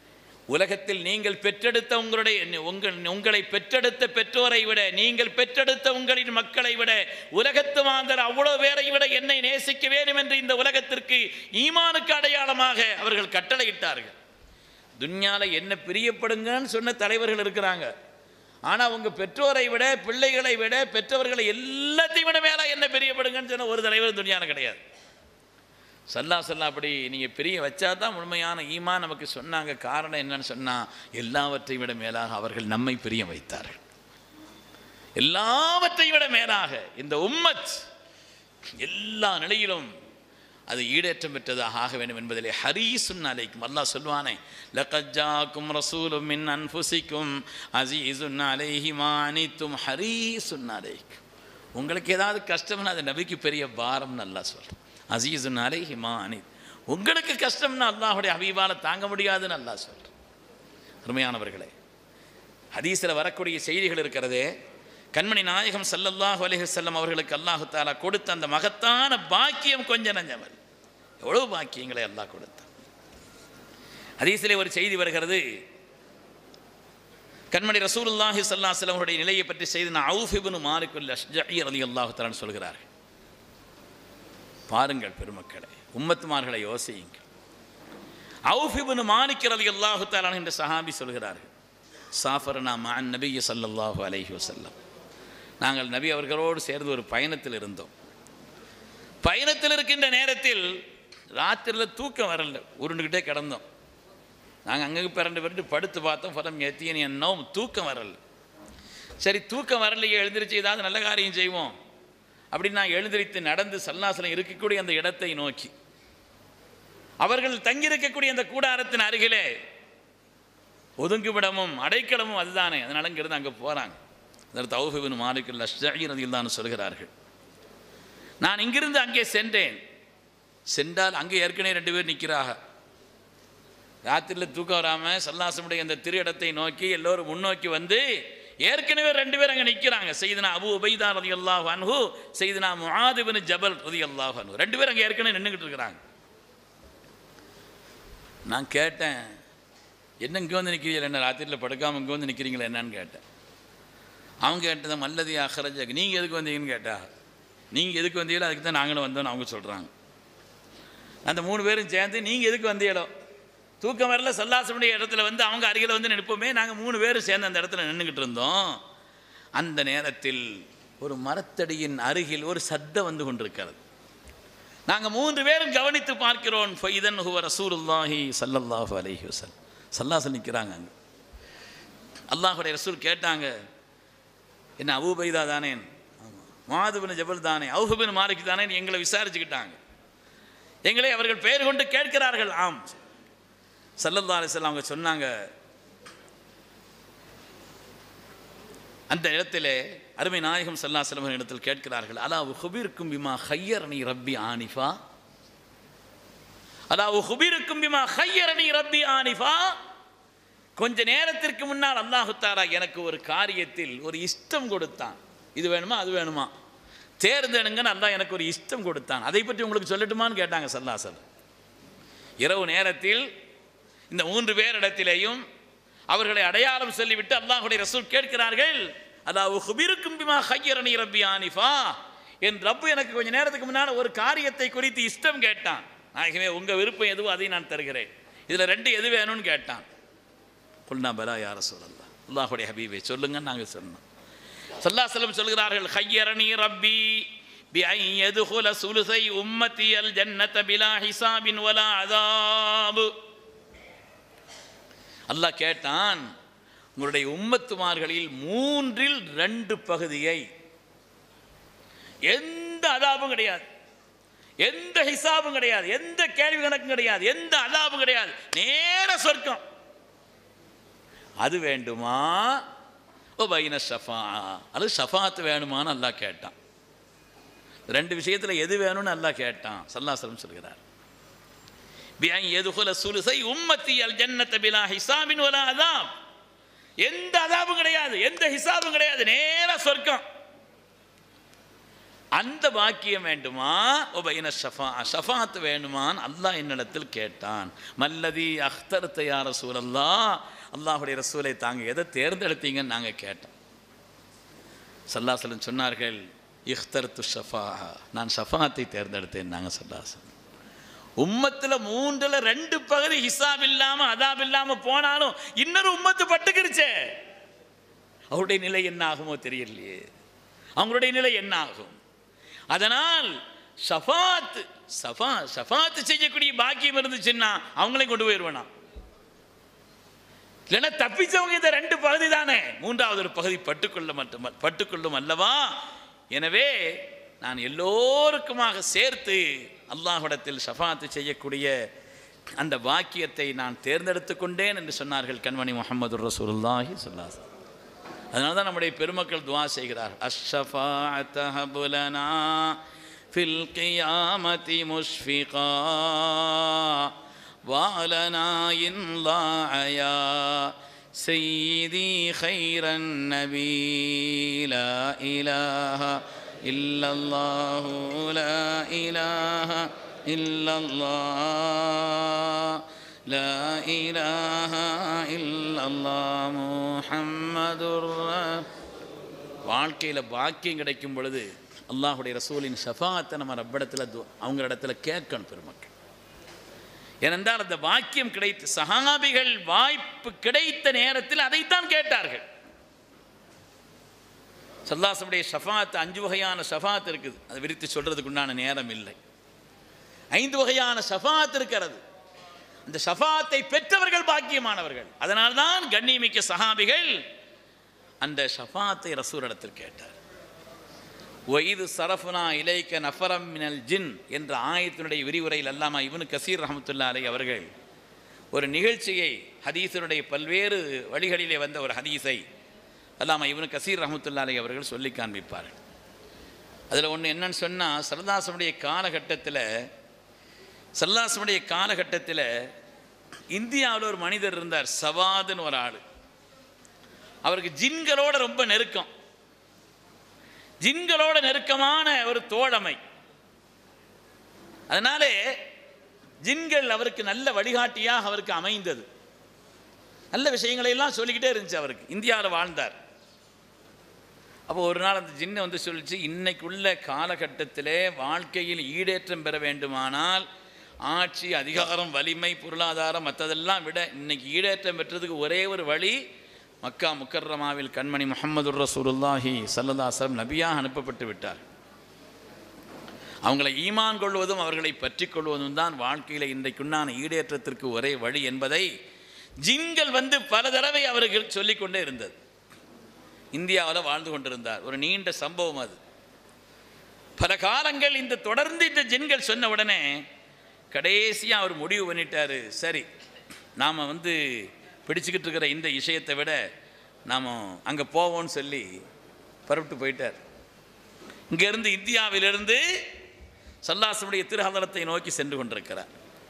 உலகத்தில் நீங்கள் பெற்றெடுத்த உங்களுடைய உங்கள் உங்களை பெற்றெடுத்த பெற்றோரை விட நீங்கள் பெற்றெடுத்த உங்களின் மக்களை விட உலகத்து மாந்தர் அவ்வளோ பேரை விட என்னை நேசிக்க வேண்டும் என்று இந்த உலகத்திற்கு ஈமானுக்கு அடையாளமாக அவர்கள் கட்டளையிட்டார்கள் துன்யால என்ன பிரியப்படுங்கன்னு சொன்ன தலைவர்கள் இருக்கிறாங்க ஆனால் உங்கள் பெற்றோரை விட பிள்ளைகளை விட பெற்றவர்களை எல்லாத்தையும் விட மேலே என்ன பிரியப்படுங்கன்னு சொன்ன ஒரு தலைவர் துன்யால கிடையாது சல்லா சல்லா அப்படி நீங்கள் பிரிய வச்சா தான் உண்மையான ஈமா நமக்கு சொன்னாங்க காரணம் என்னன்னு சொன்னால் எல்லாவற்றையும் விட மேலாக அவர்கள் நம்மை பிரிய வைத்தார்கள் எல்லாவற்றையும் விட மேலாக இந்த உம்மத் எல்லா நிலையிலும் அது ஈடேற்றம் பெற்றதாக ஆக வேண்டும் என்பதிலே ஹரீசுன் அலைக்கும் அல்லாஹ் சொல்வானே லக்கஜாக்கும் ரசூலும் மின் அன்புசிக்கும் அசீசுன் அலைஹி மானித்தும் ஹரீசுன் அலைக்கும் உங்களுக்கு ஏதாவது கஷ்டம்னா அது நபிக்கு பெரிய பாரம்னு அல்லாஹ் சொல்கிறேன் அசீசுன் அலைஹி மானித் உங்களுக்கு கஷ்டம்னா அல்லாஹுடைய ஹபீபால தாங்க முடியாதுன்னு அல்லாஹ் சொல்கிறேன் அருமையானவர்களே ஹதீஸில் வரக்கூடிய செய்திகள் இருக்கிறதே கண்மணி நாயகம் ஸல்லல்லாஹு அலைஹி வஸல்லம் அவர்களுக்கு அல்லாஹு தாலா கொடுத்த அந்த மகத்தான பாக்கியம் கொஞ்சம் நஞ்சமல் எவ்வளவு பாக்கியங்களை அல்லாஹ் கொடுத்தான் ஹதீஸிலே ஒரு செய்தி வருகிறது கண்மணி ரசூலுல்லாஹி ஸல்லல்லாஹு அலைஹி வஸல்லம் அவருடைய நிலையை பற்றி செய்து நான் அவுஃப் இப்னு மாலிக் அல் அஷ்ஜஇ ரலியல்லாஹு தஆலா சொல்கிறார்கள் பாருங்கள் பெருமக்களே உம்மத்துமார்களை யோசியுங்கள் அவுஃப் இப்னு மாலிக் ரலியல்லாஹு தஆலா என்ற சஹாபி சொல்கிறார்கள் சாஃபர்னா மஅன் நபி ஸல்லல்லாஹு அலைஹி வஸல்லம் நாங்கள் நபி அவர்களோடு சேர்ந்து ஒரு பயணத்தில் இருந்தோம் பயணத்தில் இருக்கின்ற நேரத்தில் ராத்திரியில் தூக்கம் வரல உருண்டுக்கிட்டே கிடந்தோம் நாங்கள் அங்கே பிறண்டு பிறண்டு படுத்து பார்த்தோம் ஃபலம் எத்தியன் என்னோம் தூக்கம் வரல சரி தூக்கம் வரலையே எழுந்திரிச்சு ஏதாவது நல்ல காரியம் செய்வோம் அப்படின்னு நான் எழுந்திரித்து நடந்து சல்லாசலம் இருக்கக்கூடிய அந்த இடத்தை நோக்கி அவர்கள் தங்கியிருக்கக்கூடிய அந்த கூடாரத்தின் அருகிலே ஒதுங்குவிடமும் அடைக்கலமும் அதுதானே அதனால இங்கிருந்து அங்கே போகிறாங்க அதற்கு தௌஃபிபின் மாலிக் லஷ்ஜீரதில் தான் சொல்கிறார்கள் நான் இங்கிருந்து அங்கே சென்றேன் சென்றால் அங்கே ஏற்கனவே ரெண்டு பேர் நிற்கிறாக ராத்திரியில் தூக்கம் வராமல் சல்லாசமுடைய அந்த திரு இடத்தை நோக்கி எல்லோரும் முன்னோக்கி வந்து ஏற்கனவே ரெண்டு பேர் அங்கே நிற்கிறாங்க செய்தனா அபு உபைதா ரதி அல்லாஹ் அன்ஹு செய்தனா முஆதிபின் ஜபல் ரதி அல்லாஹ் அன்ஹு ரெண்டு பேர் அங்கே ஏற்கனவே நின்றுக்கிட்டு இருக்கிறாங்க நான் கேட்டேன் என்ன இங்கே வந்து நிற்கிறீங்களா என்ன ராத்திரியில் படுக்காமல் இங்கே வந்து நிற்கிறீங்களா என்னன்னு கேட்டேன் அவங்க கேட்டதை மல்லதி அஹரஜக் நீங்கள் எதுக்கு வந்தீங்கன்னு கேட்டா நீங்கள் எதுக்கு வந்தீங்களோ அதுக்கு தான் நாங்களும் வந்தோம்னு அவங்க சொல்கிறாங்க அந்த மூணு பேரும் சேர்ந்து நீங்கள் எதுக்கு வந்தீங்களோ தூக்கம் வரல சல்லாசமுடைய இடத்துல வந்து அவங்க அருகில் வந்து நிற்போமே நாங்கள் மூணு பேரும் சேர்ந்து அந்த இடத்துல நின்றுக்கிட்டு இருந்தோம் அந்த நேரத்தில் ஒரு மரத்தடியின் அருகில் ஒரு சத்தம் வந்து கொண்டிருக்கிறது நாங்கள் மூன்று பேரும் கவனித்து பார்க்கிறோம் ஃபைதன் ஹுவ ரசூலுல்லாஹி சல்லல்லாஹு அலைஹி வஸல்லம் சல்லாசல் நிற்கிறாங்க அங்கே அல்லாஹுடைய ரசூல் கேட்டாங்க என்ன அபூபைதா தானே மாதுபின் ஜபல் தானே அவுஹபின் மாலிக் தானே எங்களை விசாரிச்சுக்கிட்டாங்க எங்களை அவர்கள் பெயர் கொண்டு கேட்கிறார்கள் ஆம் சல்லல்லா அலிஸ்லாம் அவங்க சொன்னாங்க அந்த இடத்திலே அருமை நாயகம் சல்லா செல்வன் இடத்தில் கேட்கிறார்கள் அலா ஹுபிருக்கும் பிமா ஹையரணி ரப்பி ஆனிஃபா அலா ஹுபிருக்கும் பிமா ஹையரணி ரப்பி ஆனிஃபா கொஞ்ச நேரத்திற்கு முன்னால் அல்லாஹு தாரா எனக்கு ஒரு காரியத்தில் ஒரு இஷ்டம் கொடுத்தான் இது வேணுமா அது வேணுமா தேர்ந்தெடுங்கன்னு அல்லாஹ் எனக்கு ஒரு இஷ்டம் கொடுத்தான் அதை பற்றி உங்களுக்கு சொல்லட்டுமான்னு கேட்டாங்க சல்லாசல் இரவு நேரத்தில் இந்த மூன்று பேரிடத்திலேயும் அவர்களை அடையாளம் சொல்லிவிட்டு அல்லாஹுடைய ரசூல் கேட்கிறார்கள் அதாவது ஹுபிருக்கும் பிமா ஹையரணி ரப்பி ஆனிஃபா என் ரப்பு எனக்கு கொஞ்ச நேரத்துக்கு முன்னால் ஒரு காரியத்தை குறித்து இஷ்டம் கேட்டான் நாயகமே உங்கள் விருப்பம் எதுவோ அதையும் நான் தருகிறேன் இதில் ரெண்டு எது வேணும்னு கேட்டான் குல்னா பலா யார சொல்லலாம் அல்லாஹுடைய ஹபீபை சொல்லுங்கன்னு நாங்கள் சொன்னோம் சல்லாசலம் சொல்கிறார்கள் ஹையரணி ரப்பி بأن يدخل ثلثي أمتي الجنة بلا حساب ولا عذاب அல்லாஹ் கேட்டான் உங்களுடைய உம்மத்துமார்களில் மூன்றில் ரெண்டு பகுதியை எந்த அதாபும் கிடையாது எந்த ஹிசாபும் கிடையாது எந்த கேள்வி கணக்கும் கிடையாது எந்த அதாபும் கிடையாது நேர சொர்க்கம் அது வேண்டுமா ஓ பைன ஷஃபா அது ஷஃபாத்து வேணுமான்னு அல்லாஹ் கேட்டான் ரெண்டு விஷயத்தில் எது வேணும்னு அல்லாஹ் கேட்டான் சல்லாசலம் சொல்கிறார் பியன் எதுகுல சுலுசை உம்மத்தி அல் ஜன்னத்த பிலா ஹிசாபின் வலா அதாப் எந்த அதாபும் கிடையாது எந்த ஹிசாபும் கிடையாது நேரா சொர்க்கம் அந்த பாக்கியம் வேண்டுமா ஒபைன ஷஃபா ஷஃபாத் வேணுமான்னு அல்லாஹ் என்னிடத்தில் கேட்டான் மல்லதி அख्தர்த்த யா ரசூலல்லா அல்லாஹுடைய ரசூலை தாங்க எதை தேர்ந்தெடுத்தீங்கன்னு நாங்கள் கேட்டோம் சல்லாசலம் சொன்னார்கள் இஹ்தர்த்து ஷஃபா நான் ஷஃபாத்தை தேர்ந்தெடுத்தேன் நாங்கள் சல்லாசலம் உம்மத்தில் மூன்றுல ரெண்டு பகுதி ஹிசாப் இல்லாம அதாப் இல்லாம போனாலும் இன்னொரு உம்மத்து பட்டுக்கிடுச்சே அவருடைய நிலை என்ன ஆகுமோ தெரியலையே அவங்களுடைய நிலை என்ன ஆகும் அதனால் ஷஃபாத் சஃபா ஷஃபாத் செய்யக்கூடிய பாக்கியம் இருந்துச்சுன்னா அவங்களையும் கொண்டு போயிடுவேனா இல்லைன்னா தப்பிச்சவங்க இந்த ரெண்டு பகுதி தானே மூன்றாவது ஒரு பகுதி பட்டுக்கொள்ள மட்டும் பட்டுக்கொள்ளும் அல்லவா எனவே நான் எல்லோருக்குமாக சேர்த்து அல்லாஹ்விடத்தில் ஷஃபாத்து செய்யக்கூடிய அந்த வாக்கியத்தை நான் தேர்ந்தெடுத்து கொண்டேன் என்று சொன்னார்கள் கண்மணி முகமது ரசூலுல்லாஹி சொல்லாஸ் அதனால தான் நம்முடைய பெருமக்கள் துவா செய்கிறார் அஷ்ஷஃபாஅத்த ஹபுலனா ஃபில் கியாமதி முஷ்ஃபிகா வாலனா இன் லாயா سيدي خير النبي لا إله إلا الله لا إله إلا الله لا إله إلا الله محمد வாழ்க்கையில் பாக்கியம் கிடைக்கும் பொழுது அல்லாஹுடைய ரசூலின் ஷஃபாத்தை நம்ம ரப்பிடத்தில் அவங்க இடத்துல கேட்கணும் பெருமக்கள் ஏனென்றால் அந்த வாக்கியம் கிடைத்து சஹாபிகள் வாய்ப்பு கிடைத்த நேரத்தில் அதைத்தான் கேட்டார்கள் சல்லாசமுடைய ஷஃபாத் அஞ்சு வகையான ஷஃபாத் இருக்குது அதை விரித்து சொல்றதுக்கு உண்டான நேரம் இல்லை ஐந்து வகையான ஷஃபாத் இருக்கிறது அந்த ஷஃபாத்தை பெற்றவர்கள் பாக்கியமானவர்கள் அதனால்தான் கண்ணியமிக்க சஹாபிகள் அந்த ஷஃபாத்தை ரசூரிடத்தில் கேட்டார் ஒய்து சரஃபுனா இலைக்க நஃபரம் மினல் ஜின் என்ற ஆயத்தினுடைய விரிவுரையில் அல்லாமா இவனு கசீர் ரஹமத்துல்லா அலை அவர்கள் ஒரு நிகழ்ச்சியை ஹதீஸினுடைய பல்வேறு வழிகளிலே வந்த ஒரு ஹதீஸை அல்லாமா இவனு கசீர் ரஹமத்துல்லா அலை அவர்கள் சொல்லி காண்பிப்பார்கள் அதில் ஒன்று என்னன்னு சொன்னால் சரதாசனுடைய காலகட்டத்தில் சல்லாசனுடைய காலகட்டத்தில் இந்தியாவில் ஒரு மனிதர் இருந்தார் சவாதுன்னு ஒரு ஆள் அவருக்கு ஜின்களோட ரொம்ப நெருக்கம் ஜின்களோட நெருக்கமான ஒரு தோழமை அதனாலே ஜின்கள் அவருக்கு நல்ல வழிகாட்டியாக அவருக்கு அமைந்தது நல்ல விஷயங்களை எல்லாம் சொல்லிக்கிட்டே இருந்துச்சு அவருக்கு இந்தியாவில் வாழ்ந்தார் அப்போ ஒரு நாள் அந்த ஜின்னை வந்து சொல்லிச்சு இன்னைக்குள்ள காலகட்டத்திலே வாழ்க்கையில் ஈடேற்றம் பெற வேண்டுமானால் ஆட்சி அதிகாரம் வலிமை பொருளாதாரம் மற்றதெல்லாம் விட இன்னைக்கு ஈடேற்றம் பெற்றதுக்கு ஒரே ஒரு வழி மக்கா முக்கர்ரமாவில் கண்மணி முகமது ரசூலுல்லாஹி சல்லதாசரம் நபியாக அனுப்பப்பட்டு விட்டார் அவங்களை ஈமான் கொள்வதும் அவர்களை பற்றி கொள்வதும் தான் வாழ்க்கையில் இன்றைக்குண்டான ஈடேற்றத்திற்கு ஒரே வழி என்பதை ஜின்கள் வந்து பல தடவை அவர்கள் சொல்லிக்கொண்டே இருந்தது இந்தியாவில் வாழ்ந்து கொண்டிருந்தார் ஒரு நீண்ட சம்பவம் அது பல காலங்கள் இந்த தொடர்ந்து இந்த ஜின்கள் சொன்ன உடனே கடைசியாக அவர் முடிவு பண்ணிட்டாரு சரி நாம் வந்து பிடிச்சிக்கிட்டு இருக்கிற இந்த விஷயத்தை விட நாம் அங்கே போவோம்னு சொல்லி புறப்பட்டு போயிட்டார் இங்கேருந்து இந்தியாவிலிருந்து சல்லாசனுடைய திருஹலத்தை நோக்கி சென்று கொண்டிருக்கிறார்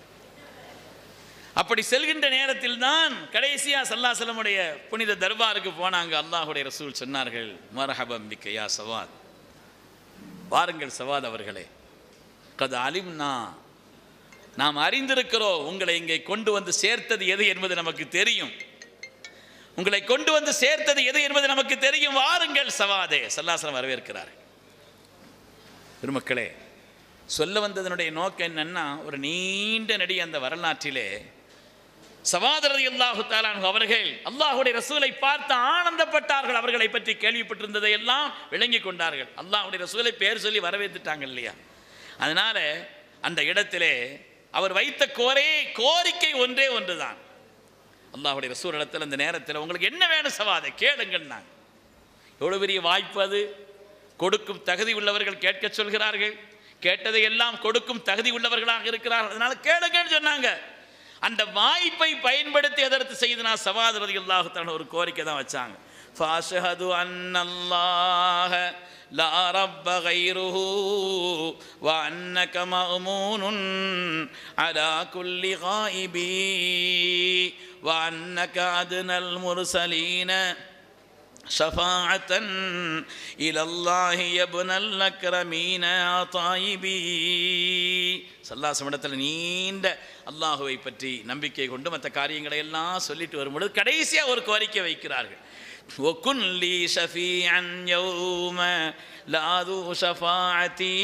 அப்படி செல்கின்ற நேரத்தில் தான் கடைசியாக சல்லாசலமுடைய புனித தர்பாருக்கு போனாங்க அல்லாஹுடைய ரசூல் சொன்னார்கள் மரஹபம் பிக்கையா சவாத் வாருங்கள் சவாத் அவர்களே கது அலிம்னா நாம் அறிந்திருக்கிறோம் உங்களை இங்கே கொண்டு வந்து சேர்த்தது எது என்பது நமக்கு தெரியும் உங்களை கொண்டு வந்து சேர்த்தது எது என்பது நமக்கு தெரியும் வாருங்கள் சவாதே சல்லாசனம் வரவேற்கிறார் பெருமக்களே சொல்ல வந்ததனுடைய நோக்கம் என்னன்னா ஒரு நீண்ட நடி அந்த வரலாற்றிலே சவாதரதி அல்லாஹு தாலான் அவர்கள் அல்லாஹுடைய ரசூலை பார்த்து ஆனந்தப்பட்டார்கள் அவர்களை பற்றி கேள்விப்பட்டிருந்ததை எல்லாம் விளங்கி கொண்டார்கள் அல்லாஹுடைய ரசூலை பேர் சொல்லி வரவேற்றுட்டாங்க இல்லையா அதனால அந்த இடத்திலே அவர் வைத்த கோரே கோரிக்கை ஒன்றே ஒன்றுதான் அல்லாஹுடைய ரசூல் இடத்துல அந்த நேரத்தில் உங்களுக்கு என்ன வேணும் சவாதை கேளுங்கள் நான் எவ்வளோ பெரிய வாய்ப்பு அது கொடுக்கும் தகுதி உள்ளவர்கள் கேட்க சொல்கிறார்கள் கேட்டதை எல்லாம் கொடுக்கும் தகுதி உள்ளவர்களாக இருக்கிறார்கள் அதனால கேளுங்கன்னு சொன்னாங்க அந்த வாய்ப்பை பயன்படுத்தி எதற்கு செய்து நான் சவாதரதி அல்லாஹுத்தான ஒரு கோரிக்கை தான் வச்சாங்க فاشهد ان الله لا رب غيره وانك مامون على كل غائب وانك ادنى المرسلين شفاعة إلى الله يا ابن الأكرمين طيبي சல்லாசமிடத்தில் நீண்ட அல்லாஹுவை பற்றி நம்பிக்கை கொண்டு மற்ற காரியங்களை எல்லாம் சொல்லிட்டு வரும்பொழுது கடைசியாக ஒரு கோரிக்கை வைக்கிறார்கள் وكن لي شفيعا يوم لا ذو شفاعتي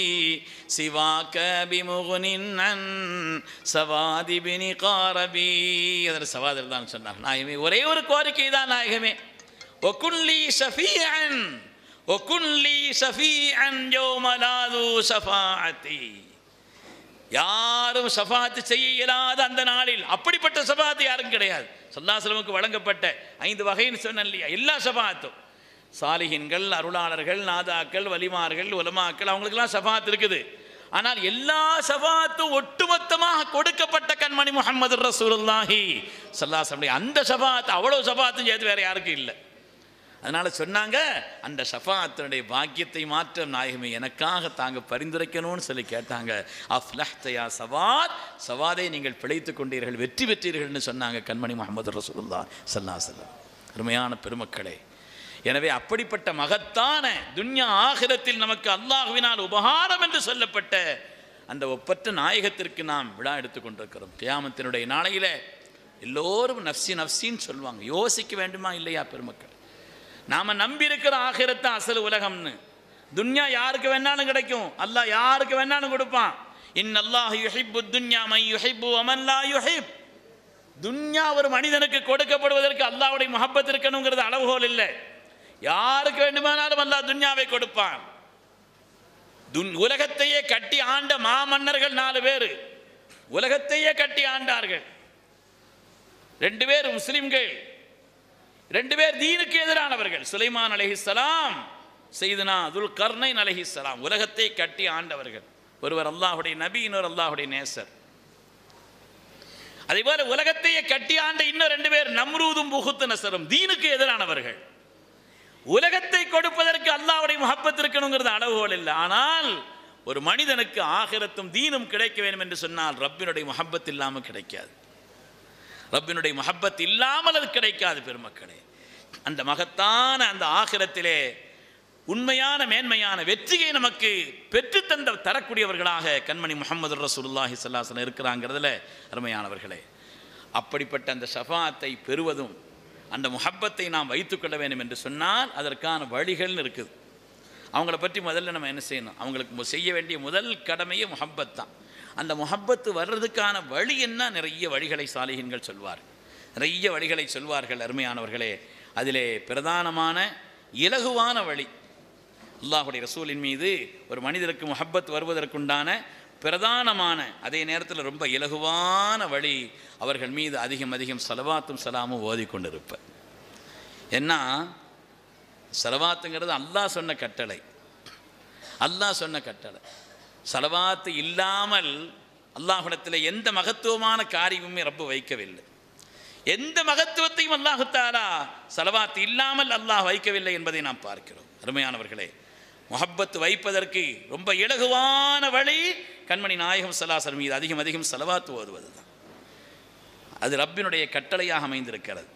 سواك بمغن عن سواد بن قاربي அதில் சவாதில் தான் சொன்னார் நாயகமே ஒரே ஒரு கோரிக்கை தான் நாயகமே وكن لي شفيعا وكن لي شفيعا يوم لا ذو شفاعتي யாரும் சஃபாத்து செய்ய இயலாத அந்த நாளில் அப்படிப்பட்ட சஃபாத்து யாரும் கிடையாது சல்லாசலமுக்கு வழங்கப்பட்ட ஐந்து வகைன்னு சொன்னேன் இல்லையா எல்லா சஃபாத்தும் சாலிகின்கள் அருளாளர்கள் நாதாக்கள் வலிமார்கள் உலமாக்கள் அவங்களுக்கெல்லாம் சஃபாத் இருக்குது ஆனால் எல்லா சஃபாத்தும் ஒட்டுமொத்தமாக கொடுக்கப்பட்ட கண்மணி முகமது ரசூலுல்லாஹி சல்லாசமுடைய அந்த சஃபாத் அவ்வளவு சஃபாத்தும் சேர்த்து வேற யாருக்கும் இல்லை அதனால சொன்னாங்க அந்த ஷஃபாத்தினுடைய பாக்கியத்தை மாற்ற நாயகமே எனக்காக தாங்க பரிந்துரைக்கணும்னு சொல்லி கேட்டாங்க அஃப்லஹ்தயா சவாத் சவாதை நீங்கள் பிழைத்துக் கொண்டீர்கள் வெற்றி பெற்றீர்கள்னு சொன்னாங்க கண்மணி முகமது ரசூலுல்லா சல்லா செல்லம் அருமையான பெருமக்களே எனவே அப்படிப்பட்ட மகத்தான துன்யா ஆகிரத்தில் நமக்கு அல்லாஹுவினால் உபகாரம் என்று சொல்லப்பட்ட அந்த ஒப்பற்ற நாயகத்திற்கு நாம் விழா எடுத்துக் கொண்டிருக்கிறோம் கியாமத்தினுடைய நாளையில எல்லோரும் நஃப்சி நஃப்சின்னு சொல்லுவாங்க யோசிக்க வேண்டுமா இல்லையா பெருமக்கள் நாம நம்பி இருக்கிற ஆகிரத்தை அசல் உலகம்னு துன்யா யாருக்கு வேணாலும் கிடைக்கும் அல்லாஹ் யாருக்கு வேணாலும் கொடுப்பான் இன் அல்லாஹ் யுஹிப்பு துன்யா மை யுஹிப்பு அமன் லா யுஹிப் துன்யா ஒரு மனிதனுக்கு கொடுக்கப்படுவதற்கு அல்லாஹ்வுடைய முஹப்பத் இருக்கணுங்கிறது அளவுகோல் இல்லை யாருக்கு வேண்டுமானாலும் அல்லாஹ் துன்யாவை கொடுப்பான் துன் உலகத்தையே கட்டி ஆண்ட மாமன்னர்கள் நாலு பேர் உலகத்தையே கட்டி ஆண்டார்கள் ரெண்டு பேர் முஸ்லிம்கள் ரெண்டு பேர் தீனுக்கு எதிரானவர்கள் சுலைமான் அலைஹிஸ்ஸலாம் செய்தனா துல் கர்ணைன் அலைஹிஸ்ஸலாம் உலகத்தை கட்டி ஆண்டவர்கள் ஒருவர் அல்லாஹுடைய நபி இன்னொரு அல்லாஹுடைய நேசர் அதே போல உலகத்தையே கட்டி ஆண்ட இன்னும் ரெண்டு பேர் நம்ரூதும் புகுத்து நசரும் தீனுக்கு எதிரானவர்கள் உலகத்தை கொடுப்பதற்கு அல்லாஹ்வுடைய முகப்பத் இருக்கணுங்கிறது அளவுகோல் இல்லை ஆனால் ஒரு மனிதனுக்கு ஆகிரத்தும் தீனும் கிடைக்க வேண்டும் என்று சொன்னால் ரப்பினுடைய முகப்பத் இல்லாமல் கிடைக்காது ரப்பினுடைய மஹப்பத் இல்லாமல் அது கிடைக்காது பெருமக்களே அந்த மகத்தான அந்த ஆகிரத்திலே உண்மையான மேன்மையான வெற்றியை நமக்கு பெற்றுத்தந்த தரக்கூடியவர்களாக கண்மணி முகமது ரசூலுல்லாஹி ஸல்லல்லாஹு இருக்கிறாங்கிறதுல அருமையானவர்களே அப்படிப்பட்ட அந்த ஷஃபாத்தை பெறுவதும் அந்த முஹப்பத்தை நாம் வைத்துக்கொள்ள வேண்டும் என்று சொன்னால் அதற்கான வழிகள்னு இருக்குது அவங்கள பற்றி முதல்ல நம்ம என்ன செய்யணும் அவங்களுக்கு செய்ய வேண்டிய முதல் கடமையே முஹப்பத் தான் அந்த முஹப்பத்து வர்றதுக்கான வழி என்ன நிறைய வழிகளை சாலிகன்கள் சொல்வார் நிறைய வழிகளை சொல்வார்கள் அருமையானவர்களே அதிலே பிரதானமான இலகுவான வழி அல்லாஹுடைய ரசூலின் மீது ஒரு மனிதருக்கு முஹப்பத் வருவதற்குண்டான பிரதானமான அதே நேரத்தில் ரொம்ப இலகுவான வழி அவர்கள் மீது அதிகம் அதிகம் சலவாத்தும் சலாமும் ஓதிக்கொண்டிருப்ப ஏன்னா சலவாத்துங்கிறது அல்லாஹ் சொன்ன கட்டளை அல்லாஹ் சொன்ன கட்டளை சலவாத்து இல்லாமல் அல்லாஹுடத்தில் எந்த மகத்துவமான காரியமுமே ரப்பு வைக்கவில்லை எந்த மகத்துவத்தையும் அல்லாஹு தாலா சலவாத்து இல்லாமல் அல்லாஹ் வைக்கவில்லை என்பதை நாம் பார்க்கிறோம் அருமையானவர்களே முஹப்பத்து வைப்பதற்கு ரொம்ப இலகுவான வழி கண்மணி நாயகம் சலாசர் மீது அதிகம் அதிகம் செலவாத்து ஓதுவது தான் அது ரப்பினுடைய கட்டளையாக அமைந்திருக்கிறது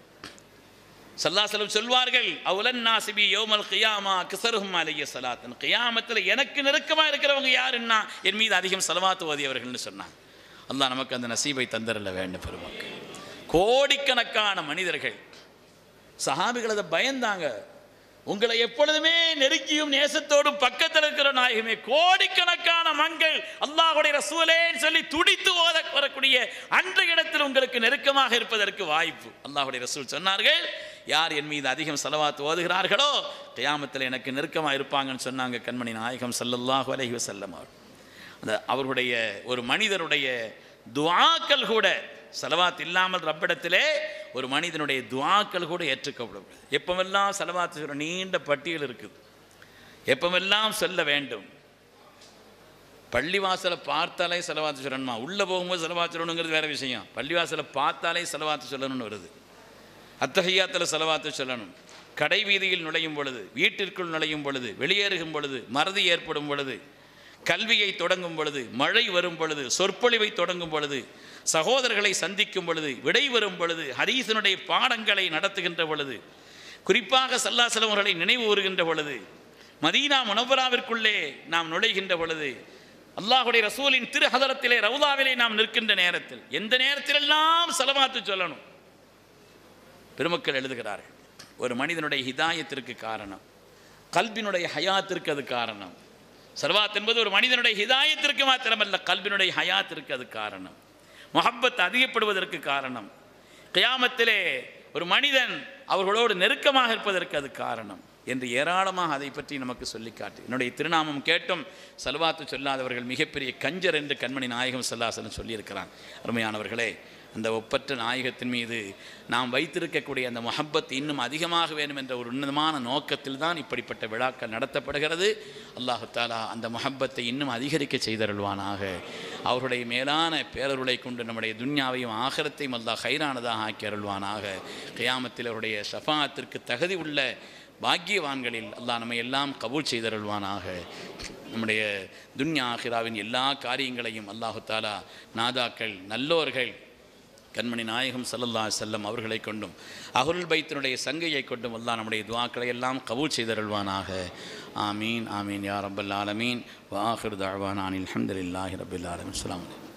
சல்லாசலம் சொல்வார்கள் அவுலன் நாசிபி யோமல் கியாமா கிசருஹும் அலைய சலாத்தன் கியாமத்தில் எனக்கு நெருக்கமாக இருக்கிறவங்க யாருன்னா என் மீது அதிகம் செலவாத்து ஓதியவர்கள்னு சொன்னாங்க அல்லாஹ் நமக்கு அந்த நசீபை தந்தரல வேண்டும் பெருமக்கள் கோடிக்கணக்கான மனிதர்கள் சஹாபிகள் அதை பயந்தாங்க உங்களை எப்பொழுதுமே நெருக்கியும் நேசத்தோடும் பக்கத்தில் இருக்கிற நாயகமே கோடிக்கணக்கான மங்கள் அல்லாஹுடைய ரசூலேன்னு சொல்லி துடித்து ஓத வரக்கூடிய அன்றைய இடத்தில் உங்களுக்கு நெருக்கமாக இருப்பதற்கு வாய்ப்பு அல்லாஹுடைய ரசூல் சொன்னார்கள் யார் என் மீது அதிகம் செலவாத்து ஓதுகிறார்களோ கியாமத்தில் எனக்கு நெருக்கமாக இருப்பாங்கன்னு சொன்னாங்க கண்மணி நாயகம் சல்லல்லாஹு அலைஹி வஸல்லம் அவர் அந்த அவர்களுடைய ஒரு மனிதருடைய துஆக்கள் கூட செலவாத் இல்லாமல் ரப்பிடத்திலே ஒரு மனிதனுடைய துஆக்கள் கூட ஏற்றுக்கொள்ளப்படும் எப்பமெல்லாம் செலவாத்து சொல்ற நீண்ட பட்டியல் இருக்குது எப்பமெல்லாம் சொல்ல வேண்டும் பள்ளிவாசலை பார்த்தாலே செலவாத்து சொல்லணுமா உள்ளே போகும்போது செலவாத்து சொல்லணுங்கிறது வேற விஷயம் பள்ளிவாசலை பார்த்தாலே செலவாத்து சொல்லணும்னு வருது அத்தகையாத்தில் செலவாத்து சொல்லணும் கடை வீதியில் நுழையும் பொழுது வீட்டிற்குள் நுழையும் பொழுது வெளியேறும் பொழுது மறதி ஏற்படும் பொழுது கல்வியை தொடங்கும் பொழுது மழை வரும் பொழுது சொற்பொழிவை தொடங்கும் பொழுது சகோதரர்களை சந்திக்கும் பொழுது விடை வரும் பொழுது ஹரீசனுடைய பாடங்களை நடத்துகின்ற பொழுது குறிப்பாக சல்லாசலம் அவர்களை நினைவு கூறுகின்ற பொழுது மதீனா முனவராவிற்குள்ளே நாம் நுழைகின்ற பொழுது அல்லாஹுடைய ரசூலின் திரு ஹதரத்திலே ரவுதாவிலே நாம் நிற்கின்ற நேரத்தில் எந்த நேரத்திலெல்லாம் செலவாத்து சொல்லணும் பெருமக்கள் எழுதுகிறார்கள் ஒரு மனிதனுடைய ஹிதாயத்திற்கு காரணம் கல்பினுடைய ஹயாத்திற்கு அது காரணம் சர்வாத் என்பது ஒரு மனிதனுடைய ஹிதாயத்திற்கு மாத்திரமல்ல கல்பினுடைய ஹயாத்திற்கு அது காரணம் முஹப்பத் அதிகப்படுவதற்கு காரணம் கியாமத்திலே ஒரு மனிதன் அவர்களோடு நெருக்கமாக இருப்பதற்கு அது காரணம் என்று ஏராளமாக அதை பற்றி நமக்கு சொல்லி காட்டு என்னுடைய திருநாமம் கேட்டும் சல்வாத்து சொல்லாதவர்கள் மிகப்பெரிய கஞ்சர் என்று கண்மணி நாயகம் சல்லாசன் சொல்லியிருக்கிறான் அருமையானவர்களே அந்த ஒப்பற்ற நாயகத்தின் மீது நாம் வைத்திருக்கக்கூடிய அந்த முஹப்பத் இன்னும் அதிகமாக வேண்டும் என்ற ஒரு உன்னதமான நோக்கத்தில் தான் இப்படிப்பட்ட விழாக்கள் நடத்தப்படுகிறது அல்லாஹு தாலா அந்த முஹப்பத்தை இன்னும் அதிகரிக்க செய்தருள்வானாக அவருடைய மேலான பேரருளை கொண்டு நம்முடைய துன்யாவையும் ஆகரத்தையும் அல்லாஹ் ஹைரானதாக ஆக்கி அருள்வானாக கியாமத்தில் அவருடைய ஷஃபாத்திற்கு தகுதி உள்ள பாக்கியவான்களில் அல்லாஹ் நம்மை எல்லாம் கபூல் செய்தருள்வானாக நம்முடைய துன்யா ஆஹிராவின் எல்லா காரியங்களையும் அல்லாஹு தாலா நாதாக்கள் நல்லோர்கள் கண்மணி நாயகம் சல்லல்லா செல்லம் அவர்களை கொண்டும் அகுல் பைத்தினுடைய சங்கையை கொண்டும் அல்லாஹ் நம்முடைய துவாக்களை எல்லாம் கபூல் செய்தருள்வானாக ஆமீன் ஆமீன் யா ரப்பல் ஆலமீன் வாஹிர் தாழ்வான் அனில் அஹமதுல்லாஹி ரபில் ஆலமின் அஸ்ஸலாமு அலைக்கும்